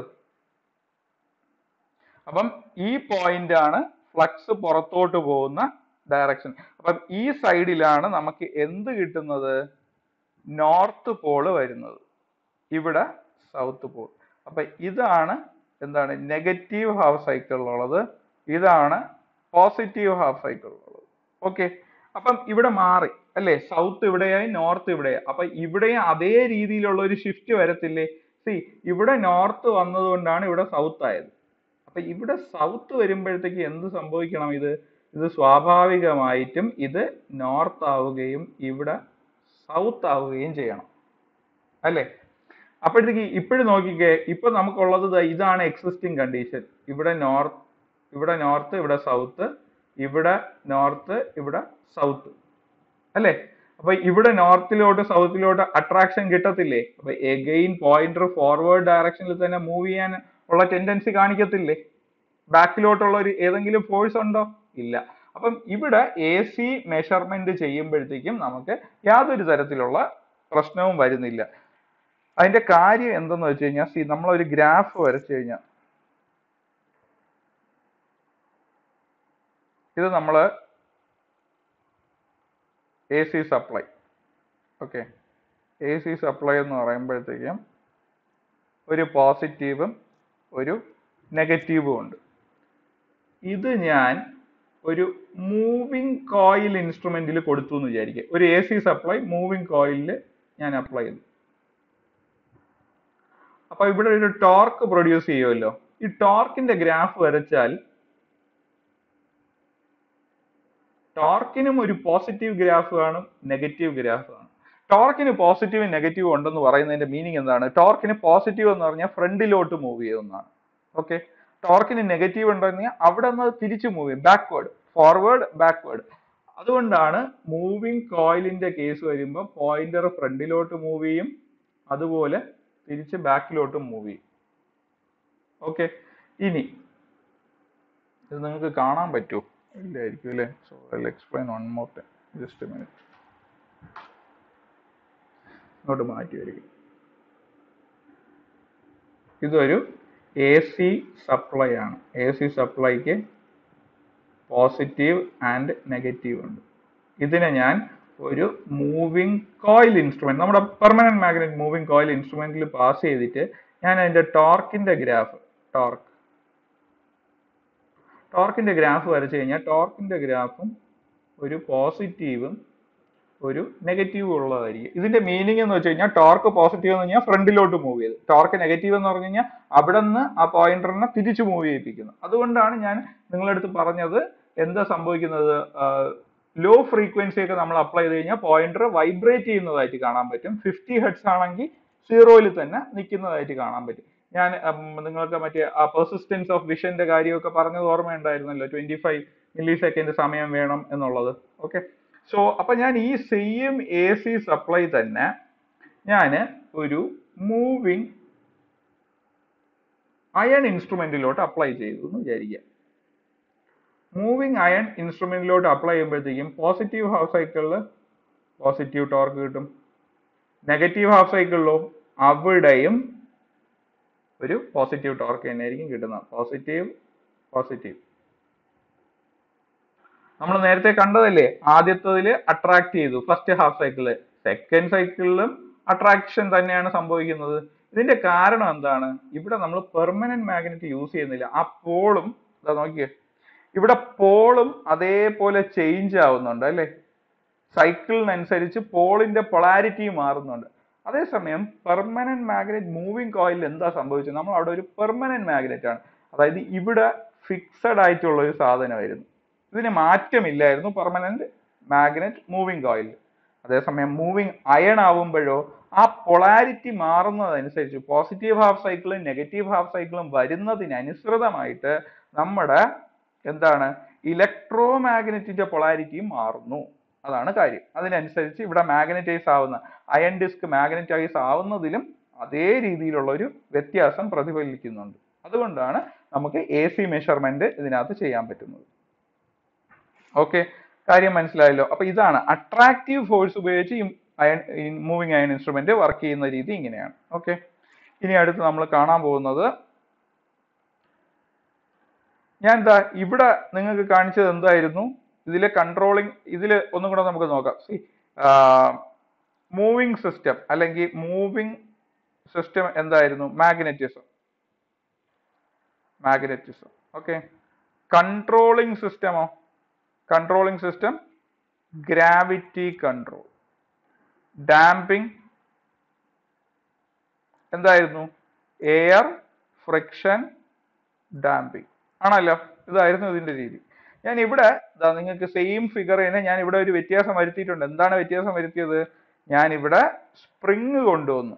അപ്പം ഈ പോയിന്റ് ആണ് ഫ്ലക്സ് പുറത്തോട്ട് പോകുന്ന ഡയറക്ഷൻ അപ്പം ഈ സൈഡിലാണ് നമുക്ക് എന്ത് കിട്ടുന്നത് നോർത്ത് പോള് വരുന്നത് ഇവിടെ സൗത്ത് പോൾ അപ്പൊ ഇതാണ് എന്താണ് നെഗറ്റീവ് ഹാഫ് സൈക്കിൾ ഉള്ളത് ഇതാണ് പോസിറ്റീവ് ഹാഫ് സൈക്കിൾ ഉള്ളത് ഓക്കെ അപ്പം ഇവിടെ മാറി അല്ലേ സൗത്ത് ഇവിടെയായി നോർത്ത് ഇവിടെയായി അപ്പൊ ഇവിടെയും അതേ രീതിയിലുള്ള ഒരു ഷിഫ്റ്റ് വരത്തില്ലേ സി ഇവിടെ നോർത്ത് വന്നതുകൊണ്ടാണ് ഇവിടെ സൗത്ത് ആയത് അപ്പൊ ഇവിടെ സൗത്ത് വരുമ്പോഴത്തേക്ക് എന്ത് സംഭവിക്കണം ഇത് ഇത് സ്വാഭാവികമായിട്ടും ഇത് നോർത്ത് ആവുകയും ഇവിടെ സൗത്ത് ആവുകയും ചെയ്യണം അല്ലേ അപ്പോഴത്തേക്ക് ഇപ്പോഴും നോക്കിക്കേ ഇപ്പൊ നമുക്കുള്ളത് ദാ ഇതാണ് എക്സിസ്റ്റിംഗ് കണ്ടീഷൻ ഇവിടെ നോർത്ത് ഇവിടെ നോർത്ത് ഇവിടെ സൗത്ത് ഇവിടെ നോർത്ത് ഇവിടെ സൗത്ത് അല്ലേ അപ്പൊ ഇവിടെ നോർത്തിലോട്ട് സൗത്തിലോട്ട് അട്രാക്ഷൻ കിട്ടത്തില്ലേ അപ്പൊ എഗെയിൻ പോയിന്റർ ഫോർവേഡ് ഡയറക്ഷനിൽ തന്നെ മൂവ് ചെയ്യാൻ ഉള്ള ടെൻഡൻസി കാണിക്കത്തില്ലേ ബാക്കിലോട്ടുള്ള ഒരു ഏതെങ്കിലും ഫോഴ്സ് ഉണ്ടോ ഇല്ല അപ്പം ഇവിടെ എ സി മെഷർമെന്റ് ചെയ്യുമ്പോഴത്തേക്കും നമുക്ക് യാതൊരു തരത്തിലുള്ള പ്രശ്നവും വരുന്നില്ല അതിന്റെ കാര്യം എന്തെന്ന് വെച്ച് കഴിഞ്ഞാൽ സി നമ്മൾ ഒരു ഗ്രാഫ് വരച്ചു കഴിഞ്ഞാൽ ഇത് നമ്മൾ A C supply okay A C supply എന്ന് പറയുമ്പോഴത്തേക്കും ഒരു പോസിറ്റീവും ഒരു നെഗറ്റീവും ഉണ്ട് ഇത് ഞാൻ ഒരു മൂവിങ് കോയിൽ ഇൻസ്ട്രുമെന്റിൽ കൊടുത്തു എന്ന് വിചാരിക്കുക ഒരു എ സി സപ്ലൈ മൂവിങ് കോയിലിൽ ഞാൻ അപ്ലൈ ചെയ്തു അപ്പൊ ഇവിടെ ഒരു ടോർക്ക് പ്രൊഡ്യൂസ് ചെയ്യുമല്ലോ ഈ ടോർക്കിന്റെ ഗ്രാഫ് വരച്ചാൽ ടോർക്കിനും ഒരു പോസിറ്റീവ് ഗ്രാഫ് കാണും നെഗറ്റീവ് ഗ്രാഫ് കാണും ടോർക്കിന് പോസിറ്റീവും നെഗറ്റീവും ഉണ്ടെന്ന് പറയുന്നതിന്റെ മീനിങ് എന്താണ് ടോർക്കിന് പോസിറ്റീവ് എന്ന് പറഞ്ഞാൽ ഫ്രണ്ടിലോട്ട് മൂവ് ചെയ്യുന്നതാണ് ഓക്കെ ടോർക്കിന് നെഗറ്റീവ് ഉണ്ടെന്ന് അവിടെ നിന്ന് തിരിച്ചു മൂവ് ചെയ്യും ബാക്ക്വേർഡ് ഫോർവേഡ് ബാക്ക്വേർഡ് അതുകൊണ്ടാണ് മൂവിങ് കോയിലിന്റെ കേസ് വരുമ്പോൾ പോയിന്റർ ഫ്രണ്ടിലോട്ട് മൂവ് ചെയ്യും അതുപോലെ തിരിച്ച് ബാക്കിലോട്ട് മൂവ് ചെയ്യും ഓക്കെ ഇനി ഇത് നിങ്ങൾക്ക് കാണാൻ പറ്റുമോ ഇല്ലായിരിക്കും അല്ലേ so I explain one more time just minute ഇങ്ങോട്ട് മാറ്റി വരിക ഇതൊരു എ സി സപ്ലൈ ആണ് എ സി സപ്ലൈക്ക് പോസിറ്റീവ് ആൻഡ് നെഗറ്റീവ് ഉണ്ട് ഇതിനെ ഞാൻ ഒരു മൂവിങ് കോയിൽ ഇൻസ്ട്രുമെന്റ് നമ്മുടെ പെർമനന്റ് മാഗ്നറ്റ് മൂവിങ് കോയിൽ ഇൻസ്ട്രുമെന്റിൽ പാസ് ചെയ്തിട്ട് ഞാൻ അതിന്റെ ടോർക്കിന്റെ ഗ്രാഫ് ടോർക്ക് ടോർക്കിന്റെ ഗ്രാഫ് വരച്ചു കഴിഞ്ഞാൽ ടോർക്കിന്റെ ഗ്രാഫും ഒരു പോസിറ്റീവും ഒരു നെഗറ്റീവും ഉള്ളതായിരിക്കും ഇതിന്റെ മീനിങ് എന്ന് വെച്ച് കഴിഞ്ഞാൽ ടോർക്ക് പോസിറ്റീവ് എന്ന് പറഞ്ഞാൽ ഫ്രണ്ടിലോട്ട് മൂവ് ചെയ്ത് ടോർക്ക് നെഗറ്റീവ് എന്ന് പറഞ്ഞു കഴിഞ്ഞാൽ അവിടെ നിന്ന് ആ പോയിന്ററിനെ തിരിച്ചു മൂവ് ചെയ്യിപ്പിക്കുന്നു അതുകൊണ്ടാണ് ഞാൻ നിങ്ങളുടെ അടുത്ത് പറഞ്ഞത് എന്താ സംഭവിക്കുന്നത് ലോ ഫ്രീക്വൻസി ഒക്കെ നമ്മൾ അപ്ലൈ ചെയ്ത് കഴിഞ്ഞാൽ പോയിന്റർ വൈബ്രേറ്റ് ചെയ്യുന്നതായിട്ട് കാണാൻ പറ്റും ഫിഫ്റ്റി ഹെഡ്സ് ആണെങ്കിൽ സീറോയിൽ തന്നെ നിൽക്കുന്നതായിട്ട് കാണാൻ പറ്റും ഞാൻ നിങ്ങൾക്ക് മറ്റേ ആ പെർസിസ്റ്റൻസ് ഓഫ് വിഷന്റെ കാര്യമൊക്കെ പറഞ്ഞത് ഓർമ്മയുണ്ടായിരുന്നല്ലോ ട്വന്റി ഫൈവ് മില്ലി സെക്കൻഡ് സമയം വേണം എന്നുള്ളത് ഓക്കെ സോ അപ്പൊ ഞാൻ ഈ സെയിം എ സി സപ്ലൈ തന്നെ ഞാൻ ഒരു മൂവിങ് അയൺ ഇൻസ്ട്രുമെന്റിലോട്ട് അപ്ലൈ ചെയ്തു എന്ന് വിചാരിക്കുക മൂവിങ് അയൺ ഇൻസ്ട്രുമെന്റിലോട്ട് അപ്ലൈ ചെയ്യുമ്പോഴത്തേക്കും പോസിറ്റീവ് ഹാഫ് സൈക്കിളിൽ പോസിറ്റീവ് ടോർക്ക് കിട്ടും നെഗറ്റീവ് ഹാഫ് സൈക്കിളിലോ അവിടെയും ഒരു പോസിറ്റീവ് ടോർക്ക് തന്നെയായിരിക്കും കിട്ടുന്നത് പോസിറ്റീവ് പോസിറ്റീവ് നമ്മൾ നേരത്തെ കണ്ടതല്ലേ ആദ്യത്തതിൽ അട്രാക്ട് ചെയ്തു ഫസ്റ്റ് ഹാഫ് സൈക്കിള് സെക്കൻഡ് സൈക്കിളിലും അട്രാക്ഷൻ തന്നെയാണ് സംഭവിക്കുന്നത് ഇതിന്റെ കാരണം എന്താണ് ഇവിടെ നമ്മൾ പെർമനന്റ് മാഗ്നറ്റ് യൂസ് ചെയ്യുന്നില്ല ആ പോളും ഇതാ നോക്കിയേ ഇവിടെ പോളും അതേപോലെ ചേഞ്ച് ആവുന്നുണ്ട് അല്ലേ സൈക്കിളിനനുസരിച്ച് പോളിന്റെ പൊളാരിറ്റി മാറുന്നുണ്ട് അതേസമയം പെർമനന്റ് മാഗ്നറ്റ് മൂവിങ് കോയിലിൽ എന്താ സംഭവിച്ചത് നമ്മൾ അവിടെ ഒരു പെർമനന്റ് മാഗ്നറ്റ് ആണ് അതായത് ഇവിടെ ഫിക്സഡ് ആയിട്ടുള്ള ഒരു സാധനമായിരുന്നു ഇതിന് മാറ്റമില്ലായിരുന്നു പെർമനന്റ് മാഗ്നറ്റ് മൂവിങ് കോയിൽ അതേസമയം മൂവിങ് അയൺ ആവുമ്പോഴോ ആ പൊളാരിറ്റി മാറുന്നതനുസരിച്ച് പോസിറ്റീവ് ഹാഫ് സൈക്കിളും നെഗറ്റീവ് ഹാഫ് സൈക്കിളും വരുന്നതിനനുസൃതമായിട്ട് നമ്മുടെ എന്താണ് ഇലക്ട്രോ മാഗ്നറ്റിന്റെ പൊളാരിറ്റിയും മാറുന്നു അതാണ് കാര്യം അതിനനുസരിച്ച് ഇവിടെ മാഗ്നറ്റൈസ് ആവുന്ന അയൺ ഡിസ്ക് മാഗ്നറ്റൈസ് ആവുന്നതിലും അതേ രീതിയിലുള്ള ഒരു വ്യത്യാസം പ്രതിഫലിക്കുന്നുണ്ട് അതുകൊണ്ടാണ് നമുക്ക് എ സി മെഷർമെന്റ് ഇതിനകത്ത് ചെയ്യാൻ പറ്റുന്നത് ഓക്കെ കാര്യം മനസ്സിലായല്ലോ അപ്പൊ ഇതാണ് അട്രാക്റ്റീവ് ഫോഴ്സ് ഉപയോഗിച്ച് ഈ iron moving iron instrument work ചെയ്യുന്ന രീതി ഇങ്ങനെയാണ് ഓക്കെ ഇനി അടുത്ത് നമ്മൾ കാണാൻ പോകുന്നത് ഞാൻ എന്താ ഇവിടെ നിങ്ങൾക്ക് കാണിച്ചത് എന്തായിരുന്നു ഇതിലെ കൺട്രോളിങ് ഇതിൽ ഒന്നും കൂടെ നമുക്ക് നോക്കാം സി മൂവിങ് സിസ്റ്റം അല്ലെങ്കിൽ മൂവിങ് സിസ്റ്റം എന്തായിരുന്നു മാഗ്നറ്റിസം മാഗ്നറ്റിസം ഓക്കെ കൺട്രോളിങ് സിസ്റ്റമോ controlling system gravity control damping എന്തായിരുന്നു എയർ ഫ്രിക്ഷൻ ഡാമ്പിംഗ് ആണല്ലോ ഇതായിരുന്നു ഇതിന്റെ രീതി ഞാൻ ഇവിടെ ദാ നിങ്ങൾക്ക് സെയിം ഫിഗർ തന്നെ ഞാൻ ഇവിടെ ഒരു വ്യത്യാസം വരുത്തിയിട്ടുണ്ട് എന്താണ് വ്യത്യാസം വരുത്തിയത് ഞാൻ ഇവിടെ സ്പ്രിങ് കൊണ്ടുവന്നു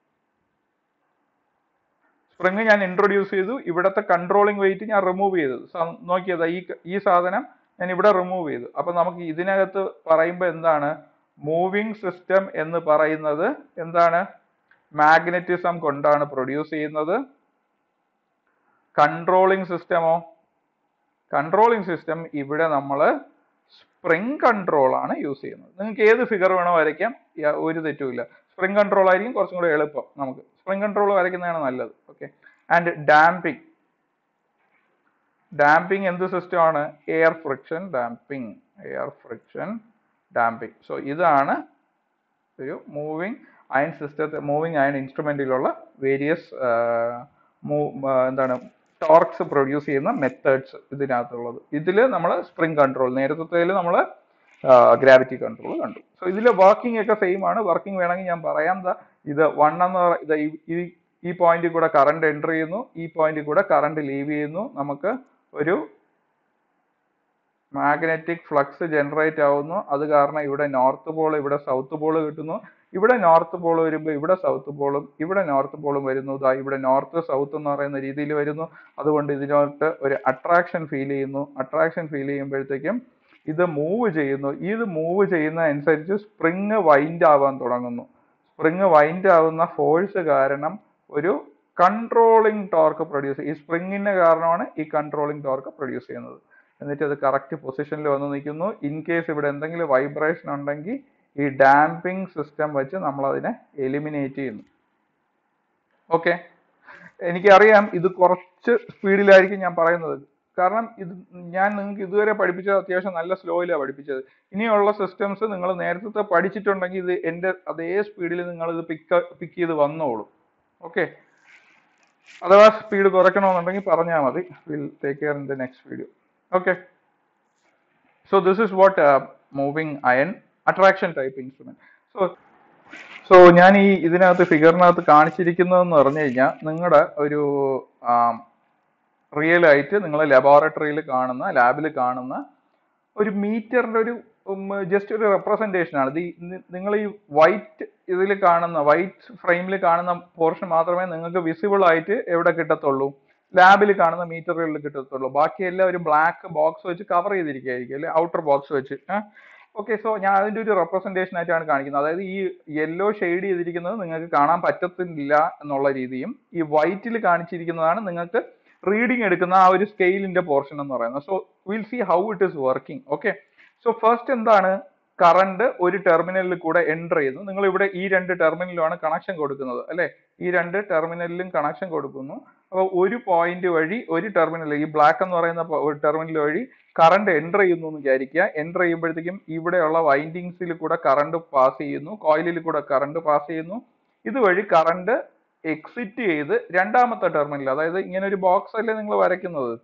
സ്പ്രിങ് ഞാൻ ഇൻട്രൊഡ്യൂസ് ചെയ്തു ഇവിടത്തെ കൺട്രോളിങ് വെയിറ്റ് ഞാൻ റിമൂവ് ചെയ്തു സ- നോക്കിയതാ ഈ ഈ സാധനം ഞാൻ ഇവിടെ റിമൂവ് ചെയ്തു അപ്പൊ നമുക്ക് ഇതിനകത്ത് പറയുമ്പോൾ എന്താണ് മൂവിങ് സിസ്റ്റം എന്ന് പറയുന്നത് എന്താണ് മാഗ്നറ്റിസം കൊണ്ടാണ് പ്രൊഡ്യൂസ് ചെയ്യുന്നത് കൺട്രോളിങ് സിസ്റ്റമോ കൺട്രോളിങ് സിസ്റ്റം ഇവിടെ നമ്മൾ സ്പ്രിംഗ് കൺട്രോൾ ആണ് യൂസ് ചെയ്യുന്നത് നിങ്ങൾക്ക് ഏത് ഫിഗർ വേണോ വരയ്ക്കാം യ- ഒരു തെറ്റുമില്ല സ്പ്രിംഗ് കൺട്രോൾ ആയിരിക്കും കുറച്ചും കൂടെ എളുപ്പം നമുക്ക് സ്പ്രിംഗ് കൺട്രോൾ വരയ്ക്കുന്നതാണ് നല്ലത് ഓക്കെ ആൻഡ് ഡാമ്പിംഗ് ഡാമ്പിംഗ് എന്ത് സിസ്റ്റം ആണ് air friction damping air friction damping so ഇതാണ് ഒരു മൂവിങ് അയൺ സിസ്റ്റത്തെ മൂവിങ് അയൺ ഇൻസ്ട്രുമെന്റിലുള്ള വേരിയസ് എന്താണ് ടോർക്സ് പ്രൊഡ്യൂസ് ചെയ്യുന്ന മെത്തേഡ്സ് ഇതിനകത്തുള്ളത് ഇതിൽ നമ്മൾ സ്പ്രിംഗ് കൺട്രോൾ നേരത്തെ നമ്മൾ ഗ്രാവിറ്റി കൺട്രോൾ കണ്ടു സോ ഇതിലെ വർക്കിംഗ് ഒക്കെ സെയിം ആണ് വർക്കിംഗ് വേണമെങ്കിൽ ഞാൻ പറയാം ദാ ഇത് വൺ എന്ന് പറ- ഇത് ഈ- ഈ ഈ പോയിന്റിൽ കൂടെ കറണ്ട് എൻ്റർ ചെയ്യുന്നു ഈ പോയിന്റിൽ കൂടെ കറണ്ട് ലീവ് ചെയ്യുന്നു നമുക്ക് ഒരു മാഗ്നറ്റിക് ഫ്ലക്സ് ജനറേറ്റ് ആവുന്നു അത് കാരണം ഇവിടെ നോർത്ത് പോൾ ഇവിടെ സൗത്ത് പോൾ കിട്ടുന്നു ഇവിടെ നോർത്ത് പോൾ വരുമ്പോൾ ഇവിടെ സൗത്ത് പോളും ഇവിടെ നോർത്ത് പോളും വരുന്നു ദാ ഇവിടെ നോർത്ത് സൗത്ത് എന്ന് പറയുന്ന രീതിയിൽ വരുന്നു അതുകൊണ്ട് ഇതിനകത്ത് ഒരു അട്രാക്ഷൻ ഫീൽ ചെയ്യുന്നു അട്രാക്ഷൻ ഫീൽ ചെയ്യുമ്പോഴത്തേക്കും ഇത് മൂവ് ചെയ്യുന്നു ഇത് മൂവ് ചെയ്യുന്ന അനുസരിച്ച് സ്പ്രിങ് വൈൻഡ് ആവാൻ തുടങ്ങുന്നു സ്പ്രിങ് വൈൻഡ് ആവുന്ന ഫോഴ്സ് കാരണം ഒരു കൺട്രോളിങ് ടോർക്ക് പ്രൊഡ്യൂസ് ഈ സ്പ്രിങ്ങിന്റെ കാരണമാണ് ഈ കൺട്രോളിങ് ടോർക്ക് പ്രൊഡ്യൂസ് ചെയ്യുന്നത് എന്നിട്ട് അത് കറക്റ്റ് പൊസിഷനിൽ വന്ന് നിൽക്കുന്നു ഇൻ കേസ് ഇവിടെ എന്തെങ്കിലും വൈബ്രേഷൻ ഉണ്ടെങ്കിൽ ഈ ഡാമ്പിംഗ് സിസ്റ്റം വെച്ച് നമ്മൾ അതിനെ എലിമിനേറ്റ് ചെയ്യുന്നു ഓക്കെ എനിക്കറിയാം ഇത് കുറച്ച് സ്പീഡിലായിരിക്കും ഞാൻ പറയുന്നത് കാരണം ഇത് ഞാൻ നിങ്ങൾക്ക് ഇതുവരെ പഠിപ്പിച്ചത് അത്യാവശ്യം നല്ല സ്ലോയിലാണ് പഠിപ്പിച്ചത് ഇനിയുള്ള സിസ്റ്റംസ് നിങ്ങൾ നേരത്തെ പഠിച്ചിട്ടുണ്ടെങ്കിൽ ഇത് എൻ്റെ അതേ സ്പീഡിൽ നിങ്ങൾ ഇത് പിക്ക് പിക്ക് ചെയ്ത് വന്നോളും ഓക്കെ അഥവാ സ്പീഡ് കുറയ്ക്കണമെന്നുണ്ടെങ്കിൽ പറഞ്ഞാൽ മതി will take care in the next video okay so this is what moving iron attraction type instrument so so ഞാൻ ഈ ഇതിനകത്ത് ഫിഗറിനകത്ത് കാണിച്ചിരിക്കുന്നതെന്ന് പറഞ്ഞു കഴിഞ്ഞാൽ നിങ്ങളുടെ ഒരു റിയൽ ആയിട്ട് നിങ്ങൾ ലബോറട്ടറിയിൽ കാണുന്ന ലാബിൽ കാണുന്ന ഒരു മീറ്ററിന്റെ ഒരു ജസ്റ്റ് ഒരു റെപ്രസെന്റേഷൻ ആണ് ഇത് നിങ്ങൾ ഈ വൈറ്റ് ഇതിൽ കാണുന്ന വൈറ്റ് ഫ്രെയിമിൽ കാണുന്ന പോർഷൻ മാത്രമേ നിങ്ങൾക്ക് വിസിബിൾ ആയിട്ട് എവിടെ കിട്ടത്തുള്ളൂ ലാബിൽ കാണുന്ന മീറ്ററുകളിൽ കിട്ടത്തുള്ളൂ ബാക്കിയെല്ലാം ഒരു ബ്ലാക്ക് ബോക്സ് വെച്ച് കവർ ചെയ്തിരിക്കുകയായിരിക്കും അല്ലെ ഔട്ടർ ബോക്സ് വെച്ച് ഓക്കെ സോ ഞാൻ അതിന്റെ ഒരു റെപ്രസെന്റേഷൻ ആയിട്ടാണ് കാണിക്കുന്നത് അതായത് ഈ യെല്ലോ ഷെയ്ഡ് ചെയ്തിരിക്കുന്നത് നിങ്ങൾക്ക് കാണാൻ പറ്റത്തില്ല എന്നുള്ള രീതിയും ഈ വൈറ്റിൽ കാണിച്ചിരിക്കുന്നതാണ് നിങ്ങൾക്ക് റീഡിംഗ് എടുക്കുന്ന ആ ഒരു സ്കെയിലിന്റെ പോർഷൻ എന്ന് പറയുന്നത് so will see how it is working okay so first എന്താണ് കറണ്ട് ഒരു ടെർമിനലിൽ കൂടെ എൻ്റർ ചെയ്യുന്നു നിങ്ങൾ ഇവിടെ ഈ രണ്ട് ടെർമിനലുമാണ് കണക്ഷൻ കൊടുക്കുന്നത് അല്ലെ ഈ രണ്ട് ടെർമിനലിലും കണക്ഷൻ കൊടുക്കുന്നു അപ്പോൾ ഒരു പോയിന്റ് വഴി ഒരു ടെർമിനൽ ഈ ബ്ലാക്ക് എന്ന് പറയുന്ന ഒരു ടെർമിനൽ വഴി കറണ്ട് എൻ്റർ ചെയ്യുന്നു എന്ന് വിചാരിക്കുക എൻ്റർ ചെയ്യുമ്പോഴത്തേക്കും ഇവിടെയുള്ള വൈൻഡിങ്സിൽ കൂടെ കറണ്ട് പാസ് ചെയ്യുന്നു കോയിലിൽ കൂടെ കറണ്ട് പാസ് ചെയ്യുന്നു ഇതുവഴി കറണ്ട് എക്സിറ്റ് ചെയ്ത് രണ്ടാമത്തെ ടെർമിനൽ അതായത് ഇങ്ങനെ ഒരു ബോക്സ് അല്ലേ നിങ്ങൾ വരയ്ക്കുന്നത്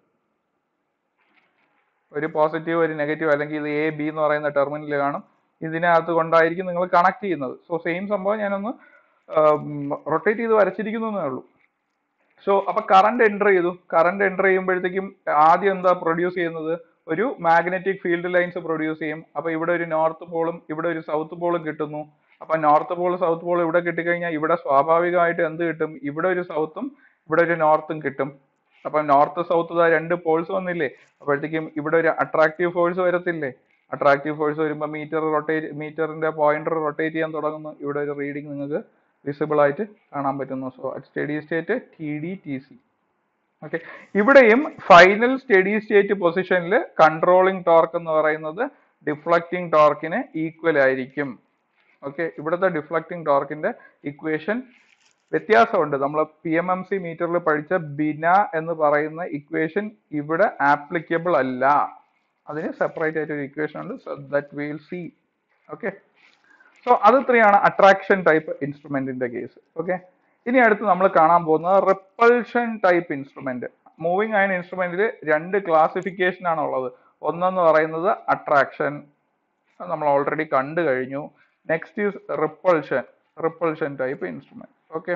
ഒരു പോസിറ്റീവ് ഒരു നെഗറ്റീവ് അല്ലെങ്കിൽ ഇത് എ ബി എന്ന് പറയുന്ന ടെർമിനൽ കാണും ഇതിനകത്ത് കൊണ്ടായിരിക്കും നിങ്ങൾ കണക്ട് ചെയ്യുന്നത് സോ സെയിം സംഭവം ഞാനൊന്ന് റൊട്ടേറ്റ് ചെയ്ത് വരച്ചിരിക്കുന്നേ ഉള്ളൂ സോ അപ്പൊ കറണ്ട് എൻ്റർ ചെയ്തു കറണ്ട് എൻ്റർ ചെയ്യുമ്പോഴത്തേക്കും ആദ്യം എന്താ പ്രൊഡ്യൂസ് ചെയ്യുന്നത് ഒരു മാഗ്നറ്റിക് ഫീൽഡ് ലൈൻസ് പ്രൊഡ്യൂസ് ചെയ്യും അപ്പൊ ഇവിടെ ഒരു നോർത്ത് പോളും ഇവിടെ ഒരു സൗത്ത് പോളും കിട്ടുന്നു അപ്പൊ നോർത്ത് പോൾ സൗത്ത് പോൾ ഇവിടെ കിട്ടിക്കഴിഞ്ഞാൽ ഇവിടെ സ്വാഭാവികമായിട്ട് എന്ത് കിട്ടും ഇവിടെ ഒരു സൗത്തും ഇവിടെ ഒരു നോർത്തും കിട്ടും അപ്പൊ നോർത്ത് സൗത്ത് രണ്ട് പോൾസ് വന്നില്ലേ അപ്പോഴത്തേക്കും ഇവിടെ ഒരു അട്രാക്റ്റീവ് ഫോഴ്സ് വരത്തില്ലേ അട്രാക്റ്റീവ് ഫോഴ്സ് വരുമ്പോൾ മീറ്റർ റൊട്ടേറ്റ് മീറ്ററിന്റെ പോയിന്റർ റൊട്ടേറ്റ് ചെയ്യാൻ തുടങ്ങുന്നു ഇവിടെ ഒരു റീഡിംഗ് നിങ്ങൾക്ക് വിസിബിൾ ആയിട്ട് കാണാൻ പറ്റുന്നു so steady state T D T C okay ഇവിടെയും ഫൈനൽ സ്റ്റഡി സ്റ്റേറ്റ് പൊസിഷനിൽ കൺട്രോളിംഗ് ടോർക്ക് എന്ന് പറയുന്നത് ഡിഫ്ലക്റ്റിംഗ് ടോർക്കിന് ഈക്വൽ ആയിരിക്കും ഓക്കെ ഇവിടുത്തെ ഡിഫ്ലക്റ്റിംഗ് ടോർക്കിന്റെ ഇക്വേഷൻ വ്യത്യാസമുണ്ട് നമ്മൾ പി എം എം സി മീറ്ററിൽ പഠിച്ച ബിന എന്ന് പറയുന്ന ഇക്വേഷൻ ഇവിടെ ആപ്ലിക്കബിൾ അല്ല അതിന് സെപ്പറേറ്റ് ആയിട്ട് ഒരു ഇക്വേഷൻ ഉണ്ട് so that will see okay so അത് ഇത്രയാണ് അട്രാക്ഷൻ ടൈപ്പ് ഇൻസ്ട്രുമെന്റിന്റെ കേസ് ഓക്കെ ഇനി അടുത്ത് നമ്മൾ കാണാൻ പോകുന്നത് repulsion type instrument moving iron ഇൻസ്ട്രുമെന്റിൽ രണ്ട് ക്ലാസിഫിക്കേഷൻ ആണ് ഉള്ളത് ഒന്നെന്ന് പറയുന്നത് അട്രാക്ഷൻ നമ്മൾ ഓൾറെഡി കണ്ടു കഴിഞ്ഞു next is repulsion repulsion type instrument okay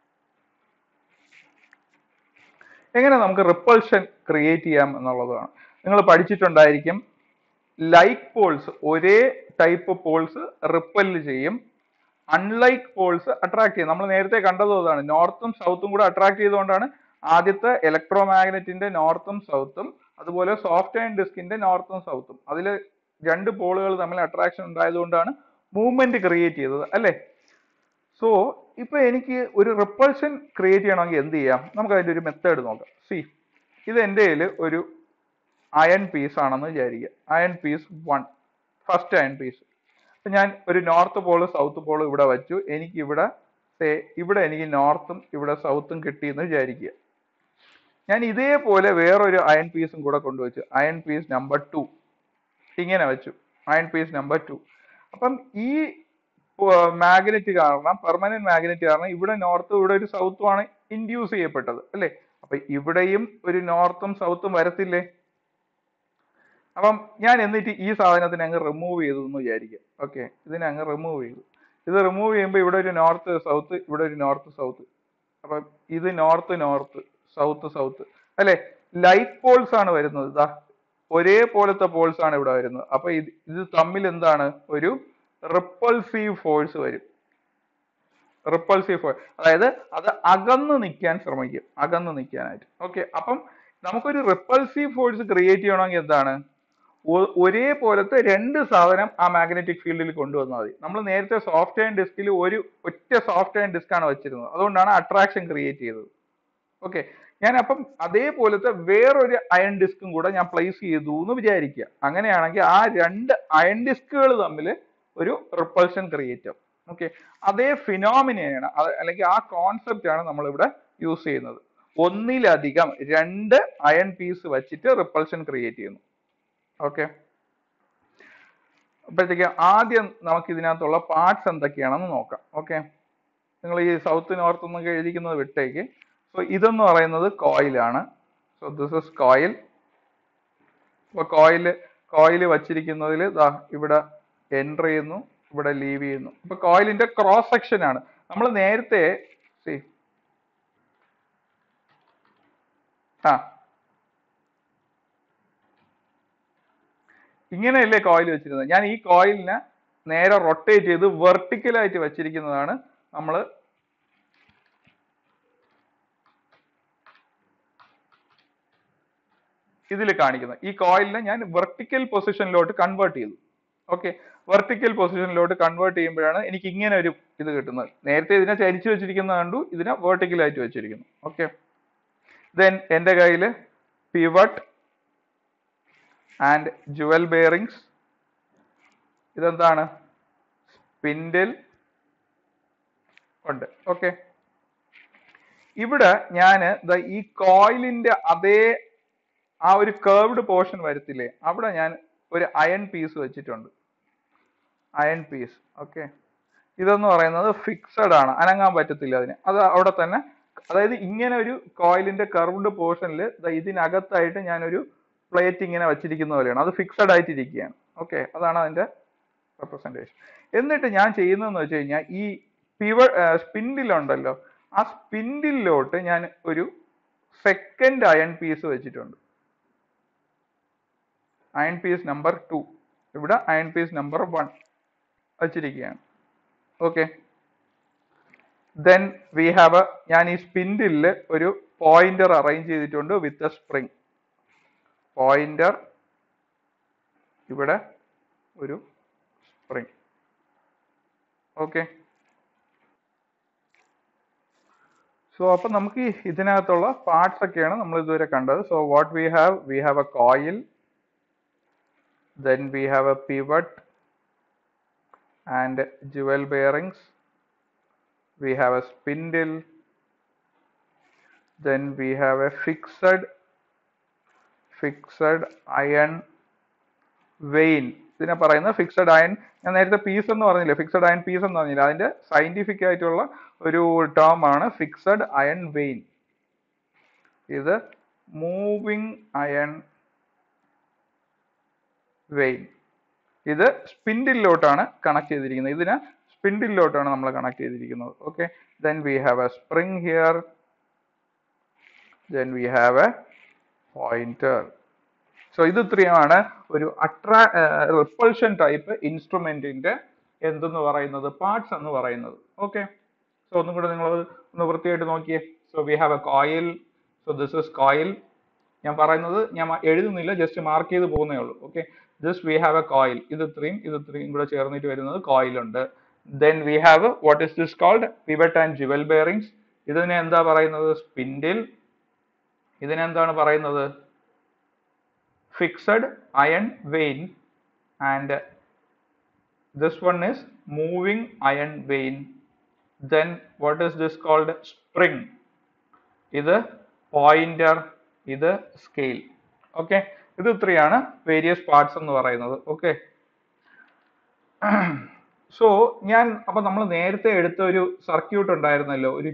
എങ്ങനെ നമുക്ക് റിപ്പൾഷൻ ക്രിയേറ്റ് ചെയ്യാം എന്നുള്ളതാണ് നിങ്ങൾ പഠിച്ചിട്ടുണ്ടായിരിക്കും ലൈക്ക് പോൾസ് ഒരേ ടൈപ്പ് പോൾസ് റിപ്പല് ചെയ്യും അൺലൈക്ക് പോൾസ് അട്രാക്ട് ചെയ്യും നമ്മൾ നേരത്തെ കണ്ടത് അതാണ് നോർത്തും സൗത്തും കൂടെ അട്രാക്ട് ചെയ്തുകൊണ്ടാണ് ആദ്യത്തെ ഇലക്ട്രോ മാഗ്നറ്റിന്റെ നോർത്തും സൗത്തും അതുപോലെ സോഫ്റ്റ് ആൻഡ് ഡിസ്കിന്റെ നോർത്തും സൗത്തും അതിൽ രണ്ട് പോളുകൾ തമ്മിൽ അട്രാക്ഷൻ ഉണ്ടായതുകൊണ്ടാണ് മൂവ്മെന്റ് ക്രിയേറ്റ് ചെയ്തത് അല്ലേ സോ ഇപ്പൊ എനിക്ക് ഒരു റിപ്പൾഷൻ ക്രിയേറ്റ് ചെയ്യണമെങ്കിൽ എന്ത് ചെയ്യാം നമുക്ക് അതിന്റെ ഒരു മെത്തേഡ് നോക്കാം സി ഇത് എൻ്റെ കയ്യിൽ ഒരു അയൺ പീസ് ആണെന്ന് വിചാരിക്കുക iron piece one first iron piece അപ്പൊ ഞാൻ ഒരു നോർത്ത് പോള് സൗത്ത് പോള് ഇവിടെ വച്ചു എനിക്ക് ഇവിടെ സേ ഇവിടെ എനിക്ക് നോർത്തും ഇവിടെ സൗത്തും കിട്ടി എന്ന് വിചാരിക്കുക ഞാൻ ഇതേപോലെ വേറൊരു അയൺ പീസും കൂടെ കൊണ്ടുവച്ചു അയൺ പീസ് നമ്പർ ടു ഇങ്ങനെ വെച്ചു അയൺ പീസ് നമ്പർ ടു അപ്പം ഈ മാഗ്നറ്റ് കാരണം പെർമനന്റ് മാഗ്നറ്റ് കാരണം ഇവിടെ നോർത്തും ഇവിടെ ഒരു സൗത്തും ആണ് ഇൻഡ്യൂസ് ചെയ്യപ്പെട്ടത് അല്ലേ അപ്പൊ ഇവിടെയും ഒരു നോർത്തും സൗത്തും വരത്തില്ലേ അപ്പം ഞാൻ എന്നിട്ട് ഈ സാധനത്തിന് അങ്ങ് റിമൂവ് ചെയ്തു എന്ന് വിചാരിക്കുക ഓക്കെ ഇതിനെ അങ്ങ് റിമൂവ് ചെയ്തു ഇത് റിമൂവ് ചെയ്യുമ്പോൾ ഇവിടെ ഒരു നോർത്ത് സൗത്ത് ഇവിടെ ഒരു നോർത്ത് സൗത്ത് അപ്പം ഇത് നോർത്ത് നോർത്ത് സൗത്ത് സൗത്ത് അല്ലെ ലൈറ്റ് പോൾസ് ആണ് വരുന്നത് ഇതാ ഒരേ പോലത്തെ പോൾസ് ആണ് ഇവിടെ വരുന്നത് അപ്പൊ ഇത് ഇത് തമ്മിൽ എന്താണ് ഒരു റിപ്പൾസീവ് ഫോഴ്സ് വരും റിപ്പൾസീവ് ഫോഴ്സ് അതായത് അത് അകന്ന് നിൽക്കാൻ ശ്രമിക്കും അകന്ന് നിൽക്കാനായിട്ട് ഓക്കെ അപ്പം നമുക്കൊരു റിപ്പൾസീവ് ഫോഴ്സ് ക്രിയേറ്റ് ചെയ്യണമെങ്കിൽ എന്താണ് ഒ- ഒരേപോലത്തെ രണ്ട് സാധനം ആ മാഗ്നറ്റിക് ഫീൽഡിൽ കൊണ്ടുവന്നാൽ മതി നമ്മൾ നേരത്തെ സോഫ്റ്റ് അയൺ ഡിസ്കിൽ ഒരു ഒറ്റ സോഫ്റ്റ് അയൺ ഡിസ്ക് ആണ് വെച്ചിരുന്നത് അതുകൊണ്ടാണ് അട്രാക്ഷൻ ക്രിയേറ്റ് ചെയ്തത് ഓക്കെ ഞാൻ അപ്പം അതേപോലത്തെ വേറൊരു അയൺ ഡിസ്കും കൂടെ ഞാൻ പ്ലേസ് ചെയ്തു എന്ന് വിചാരിക്കുക അങ്ങനെയാണെങ്കിൽ ആ രണ്ട് അയൺ ഡിസ്കുകൾ തമ്മിൽ ഒരു റിപ്പൾഷൻ ക്രിയേറ്റ് ആവും ഓക്കെ അതേ ഫിനോമിനയാണ് അല്ലെങ്കിൽ ആ കോൺസെപ്റ്റ് ആണ് നമ്മൾ ഇവിടെ യൂസ് ചെയ്യുന്നത് ഒന്നിലധികം രണ്ട് അയൺ പീസ് വെച്ചിട്ട് റിപ്പൾഷൻ ക്രിയേറ്റ് ചെയ്യുന്നു ഓക്കെ അപ്പോഴത്തേക്ക് ആദ്യം നമുക്ക് ഇതിനകത്തുള്ള പാർട്സ് എന്തൊക്കെയാണെന്ന് നോക്കാം ഓക്കെ നിങ്ങൾ ഈ സൗത്ത് നോർത്ത് എന്നൊക്കെ എഴുതിക്കുന്നത് വിട്ടേക്ക് സോ ഇതെന്ന് പറയുന്നത് കോയിലാണ് സോ ദിസ് ഇസ് കോയിൽ ഇപ്പൊ കോയിൽ കോയിൽ വച്ചിരിക്കുന്നതിൽ ദാ ഇവിടെ എൻറ്റർ ചെയ്യുന്നു ഇവിടെ ലീവ് ചെയ്യുന്നു ഇപ്പൊ കോയിലിന്റെ ക്രോസ് സെക്ഷൻ ആണ് നമ്മൾ നേരത്തെ see ആ ഇങ്ങനെയല്ലേ കോയിൽ വെച്ചിരുന്നത് ഞാൻ ഈ കോയിലിനെ നേരെ റൊട്ടേറ്റ് ചെയ്ത് vertical ആയിട്ട് വെച്ചിരിക്കുന്നതാണ് നമ്മൾ ഇതിൽ കാണിക്കുന്നത് ഈ കോയിലിനെ ഞാൻ വെർട്ടിക്കൽ പൊസിഷനിലോട്ട് കൺവേർട്ട് ചെയ്തു ഓക്കെ വെർട്ടിക്കൽ പൊസിഷനിലോട്ട് കൺവേർട്ട് ചെയ്യുമ്പോഴാണ് എനിക്ക് ഇങ്ങനെ ഒരു ഇത് കിട്ടുന്നത് നേരത്തെ ഇതിനെ ചരിച്ചു വെച്ചിരിക്കുന്നത് കണ്ടു ഇതിനെ vertical ആയിട്ട് വെച്ചിരിക്കുന്നു ഓക്കെ ദെൻ എൻ്റെ കയ്യിൽ പിവട്ട് ആൻഡ് ജുവൽ ബെയറിങ്സ് ഇതെന്താണ് സ്പിൻഡിൽ ഉണ്ട് ഓക്കെ ഇവിടെ ഞാൻ ഈ കോയിലിന്റെ അതേ ആ ഒരു കേർവ്ഡ് പോർഷൻ വരത്തില്ലേ അവിടെ ഞാൻ ഒരു അയൺ പീസ് വെച്ചിട്ടുണ്ട് അയൺ പീസ് ഓക്കെ ഇതെന്ന് പറയുന്നത് ഫിക്സഡ് ആണ് അനങ്ങാൻ പറ്റത്തില്ല അതിന് അത് അവിടെ തന്നെ അതായത് ഇങ്ങനെ ഒരു കോയിലിന്റെ കർവ്ഡ് പോർഷനിൽ ഇതിനകത്തായിട്ട് ഞാനൊരു പ്ലേറ്റ് ഇങ്ങനെ വെച്ചിരിക്കുന്ന പോലെയാണ് അത് ഫിക്സഡ് ആയിട്ട് ഇരിക്കുകയാണ് ഓക്കെ അതാണ് അതിന്റെ റെപ്രസെന്റേഷൻ എന്നിട്ട് ഞാൻ ചെയ്യുന്നതെന്ന് വെച്ച് കഴിഞ്ഞാൽ ഈ പിവ സ്പിൻഡിലുണ്ടല്ലോ ആ സ്പിൻഡിലോട്ട് ഞാൻ ഒരു സെക്കൻഡ് അയൺ പീസ് വെച്ചിട്ടുണ്ട് അയൺ പീസ് നമ്പർ ടു ഇവിടെ അയൺ പീസ് നമ്പർ വൺ വച്ചിരിക്കുകയാണ് ഓക്കെ ദെൻ വി ഹാവ് ഞാൻ ഈ സ്പിൻഡിൽ ഒരു പോയിന്റർ അറേഞ്ച് ചെയ്തിട്ടുണ്ട് വിത്ത് എ സ്പ്രിങ് പോയിന്റർ ഇവിടെ ഒരു സ്പ്രിങ് ഓക്കെ സോ അപ്പൊ നമുക്ക് ഈ ഇതിനകത്തുള്ള പാർട്സ് ഒക്കെയാണ് നമ്മൾ ഇതുവരെ കണ്ടത് so what we have we have a coil then we have a pivot and jewel bearings we have a spindle then we have a fixed fixed iron vein ഇതിനെ പറയുന്ന ഫിക്സഡ് അയൺ ഞാൻ നേരത്തെ piece എന്ന് പറഞ്ഞില്ലേ fixed iron piece എന്ന് പറഞ്ഞില്ല അതിന്റെ scientific ആയിട്ടുള്ള ഒരു ടേം ആണ് ഫിക്സഡ് അയൺ വെയിൻ ഇത് മൂവിങ് അയൺ വെയിൻ ഇത് സ്പിൻഡിലോട്ടാണ് കണക്ട് ചെയ്തിരിക്കുന്നത് ഇതിന് സ്പിൻഡിലോട്ടാണ് നമ്മൾ കണക്ട് ചെയ്തിരിക്കുന്നത് okay then we have a spring here then we have a pointer so ഇത് ഇത്രയുമാണ് ഒരു അട്രാ റിപ്പൾഷൻ ടൈപ്പ് ഇൻസ്ട്രുമെന്റിന്റെ എന്തെന്ന് പറയുന്നത് പാർട്സ് എന്ന് പറയുന്നത് ഓക്കെ സോ ഒന്നും കൂടെ നിങ്ങൾ ഒന്ന് വൃത്തിയായിട്ട് നോക്കിയേ so we have a coil so this is coil ഞാൻ പറയുന്നത് ഞാൻ മ- എഴുതുന്നില്ല ജസ്റ്റ് മാർക്ക് ചെയ്ത് പോകുന്നേ ഉള്ളൂ okay just we have a coil ഇത് ഇത്രയും ഇത് ഇത്രയും കൂടെ ചേർന്നിട്ട് വരുന്നത് കോയിൽ ഉണ്ട് then we have what is this called pivot and jewel bearings ഇതിനെ എന്താ പറയുന്നത് സ്പിൻഡിൽ ഇതിനെന്താണ് പറയുന്നത് fixed iron vane and this one is moving iron vein then what is this called spring ഇത് പോയിന്റർ ഇത് സ്കെയിൽ ഓക്കെ ഇത് ഇത്രയാണ് various parts എന്ന് പറയുന്നത് ഓക്കെ സോ ഞാൻ അപ്പൊ നമ്മൾ നേരത്തെ എടുത്ത ഒരു സർക്യൂട്ട് ഉണ്ടായിരുന്നല്ലോ ഒരു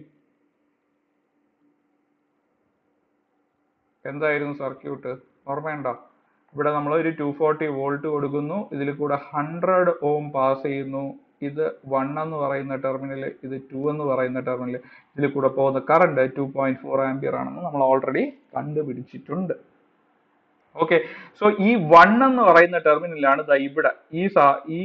എന്തായിരുന്നു സർക്യൂട്ട് ഓർമ്മയുണ്ടോ ഇവിടെ നമ്മൾ ഒരു ടു ഫോർട്ടി വോൾട്ട് കൊടുക്കുന്നു ഇതിൽ കൂടെ ഹൺഡ്രഡ് ഓം പാസ് ചെയ്യുന്നു ഇത് വൺ എന്ന് പറയുന്ന ടെർമിനൽ ഇത് ടു എന്ന് പറയുന്ന ടെർമിനൽ ഇതിൽ കൂടെ പോകുന്ന current two point four ampere ആണെന്ന് നമ്മൾ ഓൾറെഡി കണ്ടുപിടിച്ചിട്ടുണ്ട് ഓക്കെ സോ ഈ വൺ എന്ന് പറയുന്ന ടെർമിനലാണ് ദാ ഇവിടെ ഈ സാ ഈ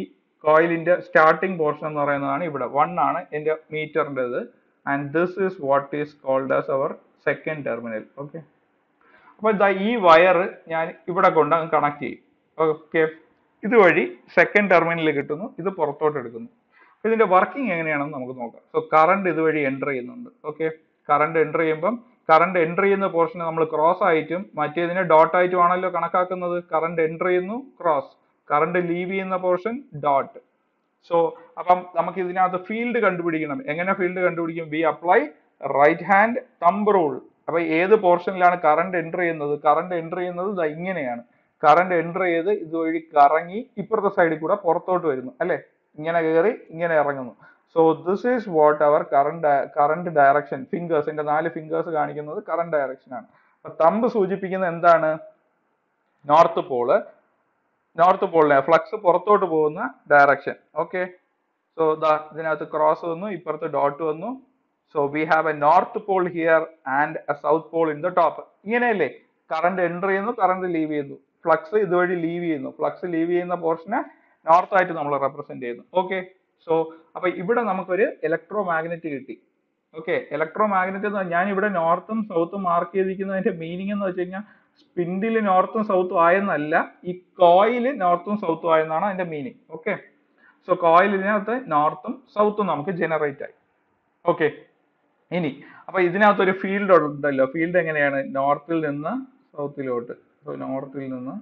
കോയിലിന്റെ സ്റ്റാർട്ടിംഗ് പോർഷൻ എന്ന് പറയുന്നതാണ് ഇവിടെ വൺ ആണ് എന്റെ മീറ്ററിൻ്റെത് and this is what is called as our second terminal okay അപ്പൊ ഇതാ ഈ വയർ ഞാൻ ഇവിടെ കൊണ്ട് അങ്ങ് കണക്ട് ചെയ്യും ഓക്കെ ഇതുവഴി സെക്കൻഡ് ടെർമിനൽ കിട്ടുന്നു ഇത് പുറത്തോട്ട് എടുക്കുന്നു അപ്പൊ ഇതിന്റെ വർക്കിംഗ് എങ്ങനെയാണെന്ന് നമുക്ക് നോക്കാം സോ കറണ്ട് ഇതുവഴി എൻ്റർ ചെയ്യുന്നുണ്ട് ഓക്കെ കറണ്ട് എൻ്റർ ചെയ്യുമ്പം കറണ്ട് എൻ്റർ ചെയ്യുന്ന പോർഷനെ നമ്മൾ ക്രോസ് ആയിട്ടും മറ്റേതിനെ ഡോട്ട് ആയിട്ടും ആണല്ലോ കണക്കാക്കുന്നത് കറണ്ട് എൻ്റർ ചെയ്യുന്നു ക്രോസ് കറണ്ട് ലീവ് ചെയ്യുന്ന പോർഷൻ ഡോട്ട് സോ അപ്പം നമുക്ക് ഇതിനകത്ത് ഫീൽഡ് കണ്ടുപിടിക്കണം എങ്ങനെ ഫീൽഡ് കണ്ടുപിടിക്കും we apply right hand thumb rule അപ്പൊ ഏത് പോർഷനിലാണ് കറണ്ട് എൻ്റർ ചെയ്യുന്നത് കറണ്ട് എൻ്റർ ചെയ്യുന്നത് ദാ ഇങ്ങനെയാണ് കറണ്ട് എൻ്റർ ചെയ്ത് ഇതുവഴി കറങ്ങി ഇപ്പുറത്തെ സൈഡിൽ കൂടെ പുറത്തോട്ട് വരുന്നു അല്ലെ ഇങ്ങനെ കയറി ഇങ്ങനെ ഇറങ്ങുന്നു so this is what our current current direction fingers എന്റെ നാല് ഫിംഗേഴ്സ് കാണിക്കുന്നത് കറണ്ട് ഡയറക്ഷൻ ആണ് അപ്പൊ തമ്പ് സൂചിപ്പിക്കുന്നത് എന്താണ് നോർത്ത് പോള് നോർത്ത് പോളിലെ ഫ്ലക്സ് പുറത്തോട്ട് പോകുന്ന ഡയറക്ഷൻ ഓക്കെ സോ ദാ ഇതിനകത്ത് ക്രോസ് വന്നു ഇപ്പുറത്ത് ഡോട്ട് വന്നു so we have a north pole here and a south pole in the top ഇങ്ങനെയല്ലേ കറണ്ട് എൻ്റർ ചെയ്യുന്നു കറണ്ട് ലീവ് ചെയ്യുന്നു ഫ്ലക്സ് ഇതുവഴി ലീവ് ചെയ്യുന്നു ഫ്ലക്സ് ലീവ് ചെയ്യുന്ന പോർഷനെ നോർത്ത് ആയിട്ട് നമ്മൾ റെപ്രസെന്റ് ചെയ്യുന്നു ഓക്കെ സോ അപ്പൊ ഇവിടെ നമുക്കൊരു ഇലക്ട്രോ മാഗ്നറ്റ് കിട്ടി ഓക്കെ ഇലക്ട്രോ മാഗ്നറ്റ് എന്ന് ഞാൻ ഇവിടെ നോർത്തും സൗത്തും മാർക്ക് ചെയ്തിരിക്കുന്നതിന്റെ മീനിങ് എന്ന് വെച്ച് കഴിഞ്ഞാൽ സ്പിൻഡിൽ നോർത്തും സൗത്തും ആയെന്നല്ല ഈ കോയിൽ നോർത്തും സൗത്തും ആയെന്നാണ് അതിന്റെ മീനിങ് ഓക്കെ സോ കോയിലിനകത്ത് നോർത്തും സൗത്തും നമുക്ക് ജനറേറ്റ് ആയി ഓക്കെ ഇനി അപ്പൊ ഇതിനകത്ത് ഒരു ഫീൽഡ് ഉണ്ടല്ലോ ഫീൽഡ് എങ്ങനെയാണ് നോർത്തിൽ നിന്ന് സൗത്തിലോട്ട് സോ നോർത്തിൽ നിന്ന്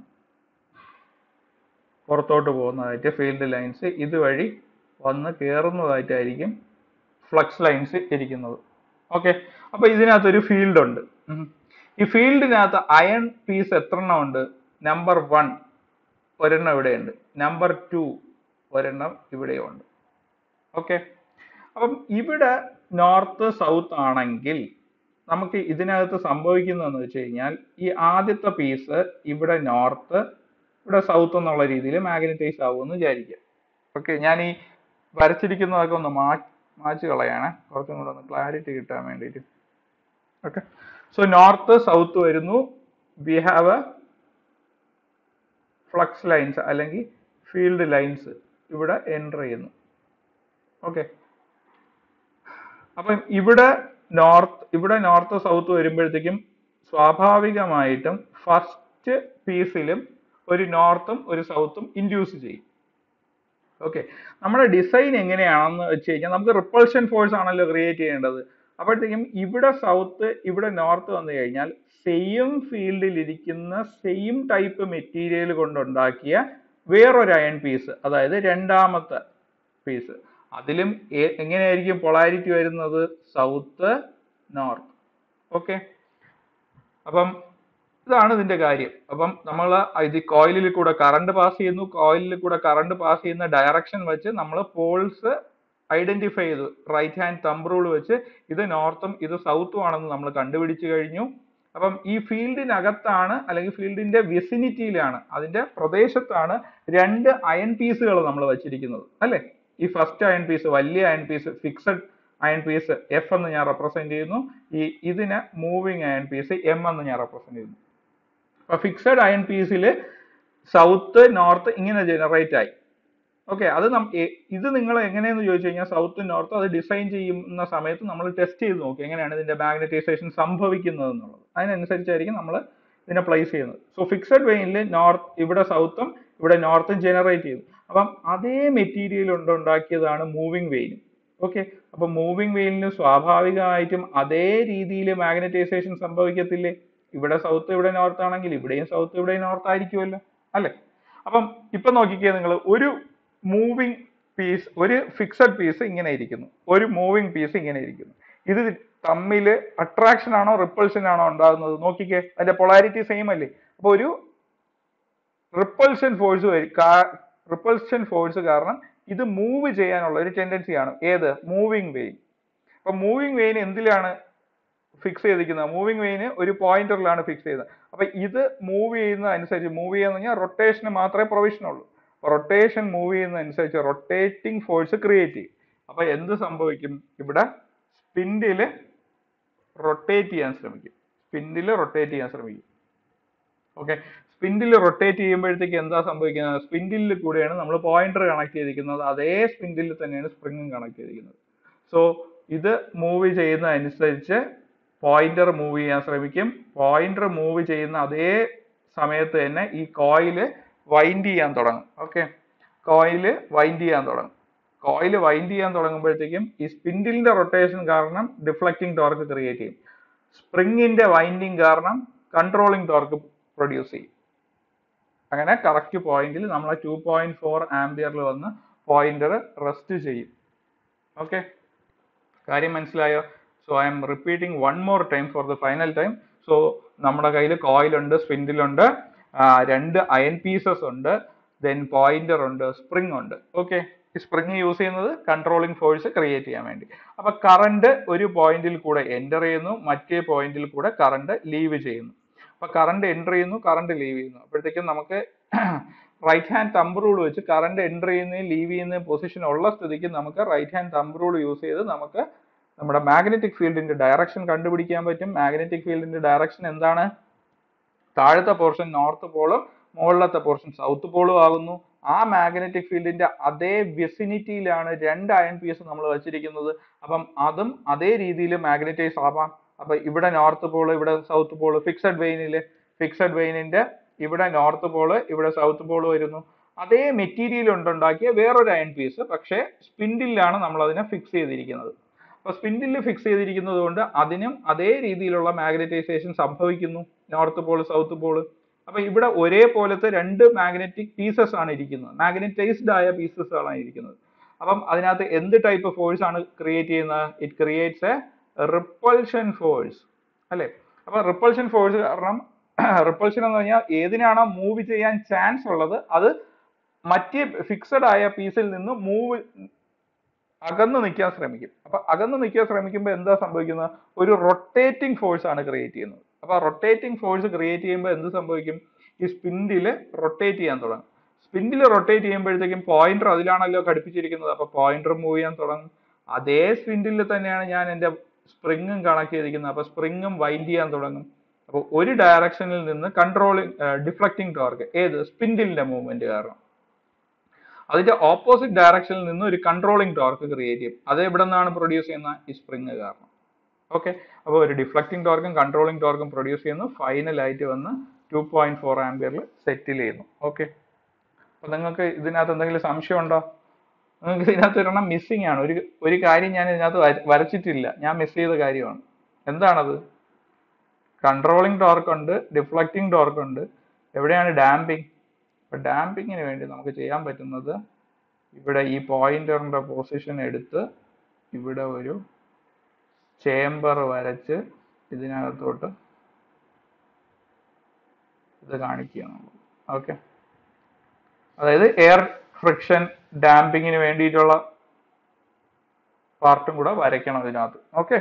പുറത്തോട്ട് പോകുന്നതായിട്ട് ഫീൽഡ് ലൈൻസ് ഇതുവഴി വന്ന് കയറുന്നതായിട്ടായിരിക്കും ഫ്ലക്സ് ലൈൻസ് ഇരിക്കുന്നത് ഓക്കെ അപ്പൊ ഇതിനകത്ത് ഒരു ഫീൽഡ് ഉണ്ട് ഉം. ഈ ഫീൽഡിനകത്ത് അയൺ പീസ് എത്ര എണ്ണം ഉണ്ട് നമ്പർ വൺ ഒരെണ്ണം ഇവിടെയുണ്ട് നമ്പർ ടു ഒരെണ്ണം ഇവിടെയും ഉണ്ട് ഓക്കെ അപ്പം ഇവിടെ നോർത്ത് സൗത്ത് ആണെങ്കിൽ നമുക്ക് ഇതിനകത്ത് സംഭവിക്കുന്നതെന്ന് വെച്ച് കഴിഞ്ഞാൽ ഈ ആദ്യത്തെ പീസ് ഇവിടെ നോർത്ത് ഇവിടെ സൗത്ത് എന്നുള്ള രീതിയിൽ മാഗ്നറ്റൈസ് ആവുമെന്ന് വിചാരിക്കുക ഓക്കെ ഞാൻ ഈ വരച്ചിരിക്കുന്നതൊക്കെ ഒന്ന് മാ മാച്ച് കളയാണ് കുറച്ചും കൂടെ ഒന്ന് ക്ലാരിറ്റി കിട്ടാൻ വേണ്ടിയിട്ട് ഓക്കെ സോ നോർത്ത് സൗത്ത് വരുന്നു we have a flux lines അല്ലെങ്കിൽ ഫീൽഡ് ലൈൻസ് ഇവിടെ എൻ്റർ ചെയ്യുന്നു ഓക്കെ അപ്പം ഇവിടെ നോർത്ത് ഇവിടെ നോർത്ത് സൗത്ത് വരുമ്പോഴത്തേക്കും സ്വാഭാവികമായിട്ടും ഫസ്റ്റ് പീസിലും ഒരു നോർത്തും ഒരു സൗത്തും ഇൻഡ്യൂസ് ചെയ്യും ഓക്കെ നമ്മുടെ ഡിസൈൻ എങ്ങനെയാണെന്ന് വെച്ച് കഴിഞ്ഞാൽ നമുക്ക് റിപ്പൾഷൻ ഫോഴ്സ് ആണല്ലോ ക്രിയേറ്റ് ചെയ്യേണ്ടത് അപ്പോഴത്തേക്കും ഇവിടെ സൗത്ത് ഇവിടെ നോർത്ത് വന്നു കഴിഞ്ഞാൽ സെയിം ഫീൽഡിൽ ഇരിക്കുന്ന സെയിം ടൈപ്പ് മെറ്റീരിയൽ കൊണ്ടുണ്ടാക്കിയ വേറൊരു അയൺ പീസ് അതായത് രണ്ടാമത്തെ പീസ് അതിലും എ- എങ്ങനെയായിരിക്കും പൊളാരിറ്റി വരുന്നത് സൗത്ത് നോർത്ത് ഓക്കെ അപ്പം ഇതാണ് ഇതിന്റെ കാര്യം അപ്പം നമ്മൾ ഇത് കോയിലിൽ കൂടെ കറണ്ട് പാസ് ചെയ്യുന്നു കോയിലിൽ കൂടെ കറണ്ട് പാസ് ചെയ്യുന്ന ഡയറക്ഷൻ വെച്ച് നമ്മൾ പോൾസ് ഐഡന്റിഫൈ ചെയ്തു റൈറ്റ് ഹാൻഡ് തമ്പ് റൂൾ വെച്ച് ഇത് നോർത്തും ഇത് സൗത്തും ആണെന്ന് നമ്മൾ കണ്ടുപിടിച്ചു കഴിഞ്ഞു അപ്പം ഈ ഫീൽഡിനകത്താണ് അല്ലെങ്കിൽ ഫീൽഡിന്റെ വിസിനിറ്റിയിലാണ് അതിന്റെ പ്രദേശത്താണ് രണ്ട് അയൺ പീസുകൾ നമ്മൾ വെച്ചിരിക്കുന്നത് അല്ലെ ഈ ഫസ്റ്റ് അയൺ പീസ് വലിയ iron piece fixed iron piece F എന്ന് ഞാൻ റെപ്രസെന്റ് ചെയ്യുന്നു ഈ ഇതിന് മൂവിങ് അയൺ പീസ് എം എന്ന് ഞാൻ റെപ്രസെന്റ് ചെയ്യുന്നു അപ്പൊ ഫിക്സഡ് അയൺ പീസിൽ സൗത്ത് നോർത്ത് ഇങ്ങനെ ജനറേറ്റ് ആയി ഓക്കെ അത് നം എ- ഇത് നിങ്ങൾ എങ്ങനെയെന്ന് ചോദിച്ചു കഴിഞ്ഞാൽ സൗത്ത് നോർത്ത് അത് ഡിസൈൻ ചെയ്യുന്ന സമയത്ത് നമ്മൾ ടെസ്റ്റ് ചെയ്ത് നോക്കി എങ്ങനെയാണ് ഇതിന്റെ മാഗ്നറ്റൈസേഷൻ സംഭവിക്കുന്നത് എന്നുള്ളത് അതിനനുസരിച്ചായിരിക്കും നമ്മൾ ഇതിനെ പ്ലേസ് ചെയ്യുന്നത് സോ ഫിക്സഡ് വെയിനിൽ നോർത്ത് ഇവിടെ സൗത്തും ഇവിടെ നോർത്തും ജനറേറ്റ് ചെയ്തു അപ്പം അതേ മെറ്റീരിയൽ കൊണ്ട് ഉണ്ടാക്കിയതാണ് മൂവിങ് വെയിനും ഓക്കെ അപ്പൊ മൂവിങ് വെയിലിന് സ്വാഭാവികമായിട്ടും അതേ രീതിയിൽ മാഗ്നറ്റൈസേഷൻ സംഭവിക്കത്തില്ലേ ഇവിടെ സൗത്ത് ഇവിടെ നോർത്ത് ആണെങ്കിൽ ഇവിടെയും സൗത്ത് ഇവിടെയും നോർത്ത് ആയിരിക്കുമല്ലോ അല്ലെ അപ്പം ഇപ്പൊ നോക്കിക്കേ നിങ്ങൾ ഒരു മൂവിങ് പീസ് ഒരു ഫിക്സഡ് പീസ് ഇങ്ങനെ ഇരിക്കുന്നു ഒരു മൂവിങ് പീസ് ഇങ്ങനെ ഇരിക്കുന്നു ഇത് തമ്മിൽ അട്രാക്ഷൻ ആണോ റിപ്പൾഷൻ ആണോ ഉണ്ടാകുന്നത് നോക്കിക്കേ അതിന്റെ പൊളാരിറ്റി സെയിം അല്ലേ അപ്പൊ ഒരു റിപ്പൾഷൻ ഫോഴ്സ് റിപ്പൾഷൻ ഫോഴ്സ് കാരണം ഇത് മൂവ് ചെയ്യാനുള്ള ഒരു ടെൻഡൻസി ആണ് ഏത് മൂവിങ് വെയിൻ അപ്പൊ മൂവിങ് വെയിൻ എന്തിലാണ് ഫിക്സ് ചെയ്തിരിക്കുന്നത് മൂവിങ് വെയിന് ഒരു പോയിന്ററിലാണ് ഫിക്സ് ചെയ്തത് അപ്പൊ ഇത് മൂവ് ചെയ്യുന്ന അനുസരിച്ച് മൂവ് ചെയ്യുന്ന കഴിഞ്ഞാൽ റൊട്ടേഷന് മാത്രമേ പ്രൊവിഷൻ ഉള്ളൂ റൊട്ടേഷൻ മൂവ് ചെയ്യുന്ന അനുസരിച്ച് റൊട്ടേറ്റിംഗ് ഫോഴ്സ് ക്രിയേറ്റ് ചെയ്യും അപ്പൊ എന്ത് സംഭവിക്കും ഇവിടെ സ്പിൻഡില് റൊട്ടേറ്റ് ചെയ്യാൻ ശ്രമിക്കും സ്പിൻഡില് റൊട്ടേറ്റ് ചെയ്യാൻ ശ്രമിക്കും ഓക്കെ സ്പിൻഡിൽ റൊട്ടേറ്റ് ചെയ്യുമ്പോഴത്തേക്ക് എന്താ സംഭവിക്കുന്നത് സ്പിൻഡിലിൽ കൂടെയാണ് നമ്മൾ പോയിന്റർ കണക്ട് ചെയ്തിരിക്കുന്നത് അതേ സ്പിൻഡിൽ തന്നെയാണ് സ്പ്രിങ്ങും കണക്ട് ചെയ്തിരിക്കുന്നത് സോ ഇത് മൂവ് ചെയ്യുന്നതനുസരിച്ച് പോയിന്റർ മൂവ് ചെയ്യാൻ ശ്രമിക്കും പോയിന്റർ മൂവ് ചെയ്യുന്ന അതേ സമയത്ത് തന്നെ ഈ കോയില് വൈൻഡ് ചെയ്യാൻ തുടങ്ങും ഓക്കെ കോയില് വൈൻഡ് ചെയ്യാൻ തുടങ്ങും കോയിൽ വൈൻഡ് ചെയ്യാൻ തുടങ്ങുമ്പോഴത്തേക്കും ഈ സ്പിൻഡിലിന്റെ റൊട്ടേഷൻ കാരണം ഡിഫ്ലക്റ്റിംഗ് ടോർക്ക് ക്രിയേറ്റ് ചെയ്യും സ്പ്രിങ്ങിന്റെ വൈൻഡിങ് കാരണം കൺട്രോളിംഗ് ടോർക്ക് പ്രൊഡ്യൂസ് ചെയ്യും അങ്ങനെ കറക്റ്റ് പോയിന്റിൽ നമ്മൾ ടു പോയിന്റ് ഫോർ ആംബിയറിൽ വന്ന് പോയിന്റർ റെസ്റ്റ് ചെയ്യും ഓക്കെ കാര്യം മനസ്സിലായോ so I'm repeating one more time for the final time so നമ്മുടെ കയ്യിൽ കോയിലുണ്ട് സ്പിൻഡിലുണ്ട് രണ്ട് അയൺ പീസസ് ഉണ്ട് ദെൻ പോയിന്റർ ഉണ്ട് സ്പ്രിംഗ് ഉണ്ട് ഓക്കെ ഈ സ്പ്രിംഗ് യൂസ് ചെയ്യുന്നത് കൺട്രോളിംഗ് ഫോഴ്സ് ക്രിയേറ്റ് ചെയ്യാൻ വേണ്ടി അപ്പൊ കറണ്ട് ഒരു പോയിന്റിൽ കൂടെ എൻ്റർ ചെയ്യുന്നു മറ്റേ പോയിന്റിൽ കൂടെ കറണ്ട് ലീവ് ചെയ്യുന്നു അപ്പൊ കറണ്ട് എൻ്റർ ചെയ്യുന്നു കറണ്ട് ലീവ് ചെയ്യുന്നു അപ്പോഴത്തേക്കും നമുക്ക് റൈറ്റ് ഹാൻഡ് തമ്പ് റൂൾ വെച്ച് കറണ്ട് എൻ്റർ ചെയ്യുന്നതും ലീവ് ചെയ്യുന്നതും പൊസിഷൻ ഉള്ള സ്ഥിതിക്ക് നമുക്ക് right hand thumb rule use ചെയ്ത് നമുക്ക് നമ്മുടെ മാഗ്നറ്റിക് ഫീൽഡിന്റെ ഡയറക്ഷൻ കണ്ടുപിടിക്കാൻ പറ്റും മാഗ്നറ്റിക് ഫീൽഡിന്റെ ഡയറക്ഷൻ എന്താണ് താഴത്തെ പോർഷൻ നോർത്ത് പോളും മുകളിലത്തെ പോർഷൻ സൗത്ത് പോളും ആകുന്നു ആ മാഗ്നറ്റിക് ഫീൽഡിന്റെ അതേ വിസിനിറ്റിയിലാണ് രണ്ട് അയൺ പീസ് നമ്മൾ വെച്ചിരിക്കുന്നത് അപ്പം അതും അതേ രീതിയിൽ മാഗ്നറ്റൈസ് ആവാം അപ്പൊ ഇവിടെ നോർത്ത് പോള് ഇവിടെ സൗത്ത് പോള് ഫിക്സഡ് വെയിനില് ഫിക്സഡ് വെയിനിന്റെ ഇവിടെ നോർത്ത് പോള് ഇവിടെ സൗത്ത് പോള് വരുന്നു അതേ മെറ്റീരിയൽ കൊണ്ടുണ്ടാക്കിയ വേറൊരു അയൺ പീസ് പക്ഷേ സ്പിൻഡിലാണ് നമ്മൾ അതിനെ ഫിക്സ് ചെയ്തിരിക്കുന്നത് അപ്പൊ സ്പിൻഡിൽ ഫിക്സ് ചെയ്തിരിക്കുന്നത് കൊണ്ട് അതിനും അതേ രീതിയിലുള്ള മാഗ്നറ്റൈസേഷൻ സംഭവിക്കുന്നു നോർത്ത് പോള് സൗത്ത് പോള് അപ്പൊ ഇവിടെ ഒരേപോലത്തെ രണ്ട് മാഗ്നറ്റിക് പീസസ് ആണ് ഇരിക്കുന്നത് മാഗ്നറ്റൈസ്ഡ് ആയ പീസസ് ആണ് ഇരിക്കുന്നത് അപ്പം അതിനകത്ത് എന്ത് ടൈപ്പ് ഫോഴ്സ് ആണ് ക്രിയേറ്റ് ചെയ്യുന്നത് it creates a repulsion force അല്ലെ അപ്പൊ റിപ്പൾഷൻ ഫോഴ്സ് കാരണം റിപ്പൾഷൻ എന്ന് പറഞ്ഞാൽ ഏതിനാണോ മൂവ് ചെയ്യാൻ ചാൻസ് ഉള്ളത് അത് മറ്റേ ഫിക്സഡ് ആയ പീസിൽ നിന്ന് മൂവ് അകന്ന് നിൽക്കാൻ ശ്രമിക്കും അപ്പൊ അകന്ന് നിൽക്കാൻ ശ്രമിക്കുമ്പോൾ എന്താ സംഭവിക്കുന്നത് ഒരു റൊട്ടേറ്റിംഗ് ഫോഴ്സ് ആണ് ക്രിയേറ്റ് ചെയ്യുന്നത് അപ്പൊ റൊട്ടേറ്റിംഗ് ഫോഴ്സ് ക്രിയേറ്റ് ചെയ്യുമ്പോൾ എന്ത് സംഭവിക്കും ഈ സ്പിൻഡിൽ റൊട്ടേറ്റ് ചെയ്യാൻ തുടങ്ങും സ്പിൻഡിൽ റൊട്ടേറ്റ് ചെയ്യുമ്പോഴത്തേക്കും പോയിന്റർ അതിലാണല്ലോ ഘടിപ്പിച്ചിരിക്കുന്നത് അപ്പൊ പോയിന്റർ മൂവ് ചെയ്യാൻ തുടങ്ങും അതേ സ്പിൻഡിൽ തന്നെയാണ് ഞാൻ എൻ്റെ സ്പ്രിങ്ങും കണക്ട് ചെയ്തിരിക്കുന്നത് അപ്പൊ സ്പ്രിങ്ങും വൈൻഡ് ചെയ്യാൻ തുടങ്ങും അപ്പോൾ ഒരു ഡയറക്ഷനിൽ നിന്ന് കൺട്രോളിങ് ഡിഫ്ലക്റ്റിംഗ് ടോർക്ക് ഏത് സ്പിൻഡിലിന്റെ മൂവ്മെന്റ് കാരണം അതിന്റെ ഓപ്പോസിറ്റ് ഡയറക്ഷനിൽ നിന്ന് ഒരു കൺട്രോളിംഗ് ടോർക്ക് ക്രിയേറ്റ് ചെയ്യും അത് എവിടെ നിന്നാണ് പ്രൊഡ്യൂസ് ചെയ്യുന്ന ഈ സ്പ്രിങ് കാരണം ഓക്കെ അപ്പോൾ ഒരു ഡിഫ്ലക്റ്റിംഗ് ടോർക്കും കൺട്രോളിംഗ് ടോർക്കും പ്രൊഡ്യൂസ് ചെയ്യുന്നു ഫൈനൽ ആയിട്ട് വന്ന് ടു പോയിന്റ് ഫോർ ആംബിയറിൽ സെറ്റിൽ ചെയ്യുന്നു ഓക്കെ അപ്പൊ നിങ്ങൾക്ക് ഇതിനകത്ത് എന്തെങ്കിലും സംശയം ഉണ്ടോ നിങ്ങൾക്ക് ഇതിനകത്ത് ഒരെണ്ണം മിസ്സിംഗ് ആണ് ഒരു ഒരു കാര്യം ഞാൻ ഇതിനകത്ത് വര- വരച്ചിട്ടില്ല ഞാൻ മിസ് ചെയ്ത കാര്യമാണ് എന്താണത് കൺട്രോളിംഗ് ടോർക്ക് ഉണ്ട് ഡിഫ്ലക്റ്റിംഗ് ടോർക്ക് ഉണ്ട് എവിടെയാണ് ഡാമ്പിംഗ് അപ്പൊ ഡാമ്പിങ്ങിന് വേണ്ടി നമുക്ക് ചെയ്യാൻ പറ്റുന്നത് ഇവിടെ ഈ പോയിന്ററിന്റെ പൊസിഷൻ എടുത്ത് ഇവിടെ ഒരു ചേംബർ വരച്ച് ഇതിനകത്തോട്ട് ഇത് കാണിക്കുകയാണ് ഓക്കെ അതായത് എയർ ഫ്രിക്ഷൻ ഡാമ്പിങ്ങിന് വേണ്ടിയിട്ടുള്ള പാർട്ടും കൂടെ വരയ്ക്കണം ഇതിനകത്ത് ഓക്കെ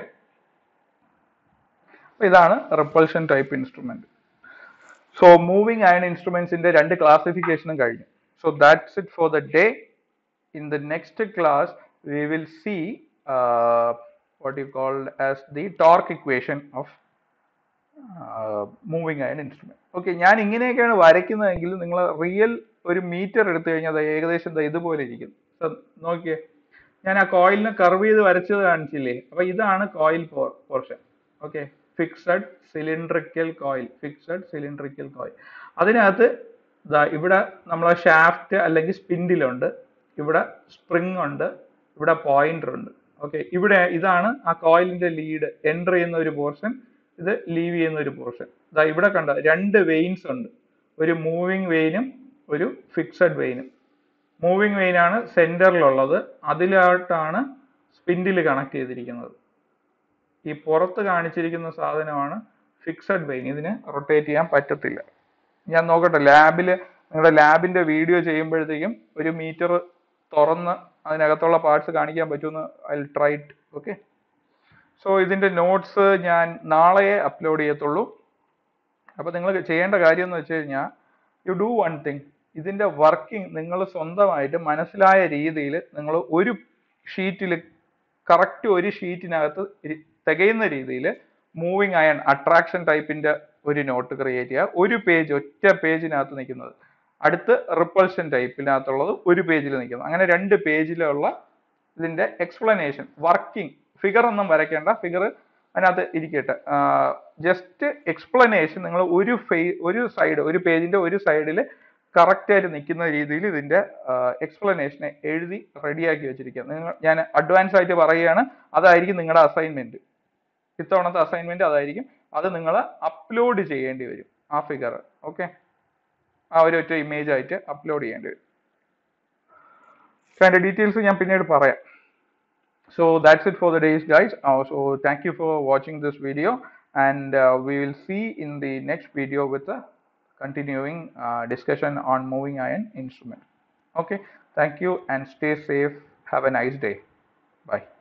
അപ്പൊ ഇതാണ് repulsion type instrument so moving iron ഇൻസ്ട്രുമെന്റ്സിന്റെ രണ്ട് ക്ലാസിഫിക്കേഷനും കഴിഞ്ഞു so that's it for the day in the next class we will see uh, what you call as the torque equation of uh, moving iron instrument okay ഞാൻ ഇങ്ങനെയൊക്കെയാണ് വരയ്ക്കുന്നതെങ്കിൽ നിങ്ങൾ real ഒരു metre എടുത്തു കഴിഞ്ഞാൽ അത് ഏകദേശം ദാ ഇതുപോലെ ഇരിക്കും So, നോക്കിയേ ഞാൻ ആ കോയിലിനെ കർവ് ചെയ്ത് വരച്ചത് കാണിച്ചില്ലേ അപ്പൊ ഇതാണ് coil portion okay fixed cylindrical coil fixed cylindrical coil അതിനകത്ത് ദാ ഇവിടെ നമ്മളെ ഷാഫ്റ്റ് അല്ലെങ്കിൽ സ്പിൻഡിലുണ്ട് ഇവിടെ സ്പ്രിങ് ഉണ്ട് ഇവിടെ പോയിന്റർ ഉണ്ട് ഓക്കെ ഇവിടെ ഇതാണ് ആ കോയിലിന്റെ ലീഡ് എൻ്റർ ചെയ്യുന്ന ഒരു പോർഷൻ ഇത് ലീവ് ചെയ്യുന്ന ഒരു പോർഷൻ ഇതാ ഇവിടെ കണ്ട രണ്ട് വെയിൻസ് ഉണ്ട് ഒരു മൂവിങ് വെയിനും ഒരു ഫിക്സഡ് വെയിനും മൂവിങ് വെയിൻ ആണ് സെന്ററിലുള്ളത് അതിലോട്ടാണ് സ്പിൻഡിൽ കണക്ട് ചെയ്തിരിക്കുന്നത് ഈ പുറത്ത് കാണിച്ചിരിക്കുന്ന സാധനമാണ് ഫിക്സഡ് വെയിൻ ഇതിന് റൊട്ടേറ്റ് ചെയ്യാൻ പറ്റത്തില്ല ഞാൻ നോക്കട്ടെ ലാബിൽ നിങ്ങളുടെ ലാബിന്റെ വീഡിയോ ചെയ്യുമ്പോഴത്തേക്കും ഒരു മീറ്റർ തുറന്ന് അതിനകത്തുള്ള പാർട്സ് കാണിക്കാൻ പറ്റുമെന്ന് I try it okay so ഇതിന്റെ നോട്ട്സ് ഞാൻ നാളെയേ അപ്ലോഡ് ചെയ്യത്തുള്ളൂ അപ്പൊ നിങ്ങൾ ചെയ്യേണ്ട കാര്യം എന്ന് വെച്ച് കഴിഞ്ഞാൽ യു ഡു വൺ തിങ് ഇതിന്റെ വർക്കിംഗ് നിങ്ങൾ സ്വന്തമായിട്ട് മനസ്സിലായ രീതിയിൽ നിങ്ങൾ ഒരു ഷീറ്റിൽ കറക്റ്റ് ഒരു ഷീറ്റിനകത്ത് ഇരി- തികയുന്ന രീതിയിൽ മൂവിങ് അയൺ അട്രാക്ഷൻ ടൈപ്പിന്റെ ഒരു നോട്ട് ക്രിയേറ്റ് ചെയ്യുക ഒരു പേജ് ഒറ്റ പേജിനകത്ത് നിൽക്കുന്നത് അടുത്ത് റിപ്പൾഷൻ ടൈപ്പിനകത്തുള്ളത് ഒരു പേജിൽ നിൽക്കുന്നത് അങ്ങനെ രണ്ട് പേജിലുള്ള ഇതിന്റെ എക്സ്പ്ലനേഷൻ വർക്കിംഗ് ഫിഗർ ഒന്നും വരയ്ക്കേണ്ട ഫിഗർ അതിനകത്ത് ഇരിക്കട്ടെ ജസ്റ്റ് എക്സ്പ്ലനേഷൻ നിങ്ങൾ ഒരു ഫേ ഒരു സൈഡ് ഒരു പേജിന്റെ ഒരു സൈഡിൽ കറക്റ്റ് ആയിട്ട് നിൽക്കുന്ന രീതിയിൽ ഇതിന്റെ എക്സ്പ്ലനേഷൻ എഴുതി റെഡിയാക്കി വെച്ചിരിക്കുക നിങ്ങൾ ഞാൻ അഡ്വാൻസ് ആയിട്ട് പറയുകയാണ് അതായിരിക്കും നിങ്ങളുടെ അസൈൻമെന്റ് ഇത്തവണത്തെ അസൈൻമെന്റ് അതായിരിക്കും അത് നിങ്ങൾ അപ്ലോഡ് ചെയ്യേണ്ടി വരും ആ ഫിഗർ ഓക്കെ ആ ഒരു ഒറ്റ ഇമേജ് ആയിട്ട് അപ്ലോഡ് ചെയ്യേണ്ടി വരും അതിന്റെ ഡീറ്റെയിൽസ് ഞാൻ പിന്നീട് പറയാം so that's it for the days guys uh, so thank you for watching this video and uh, we will see in the next video with a continuing uh, discussion on moving iron instrument okay thank you and stay safe have a nice day bye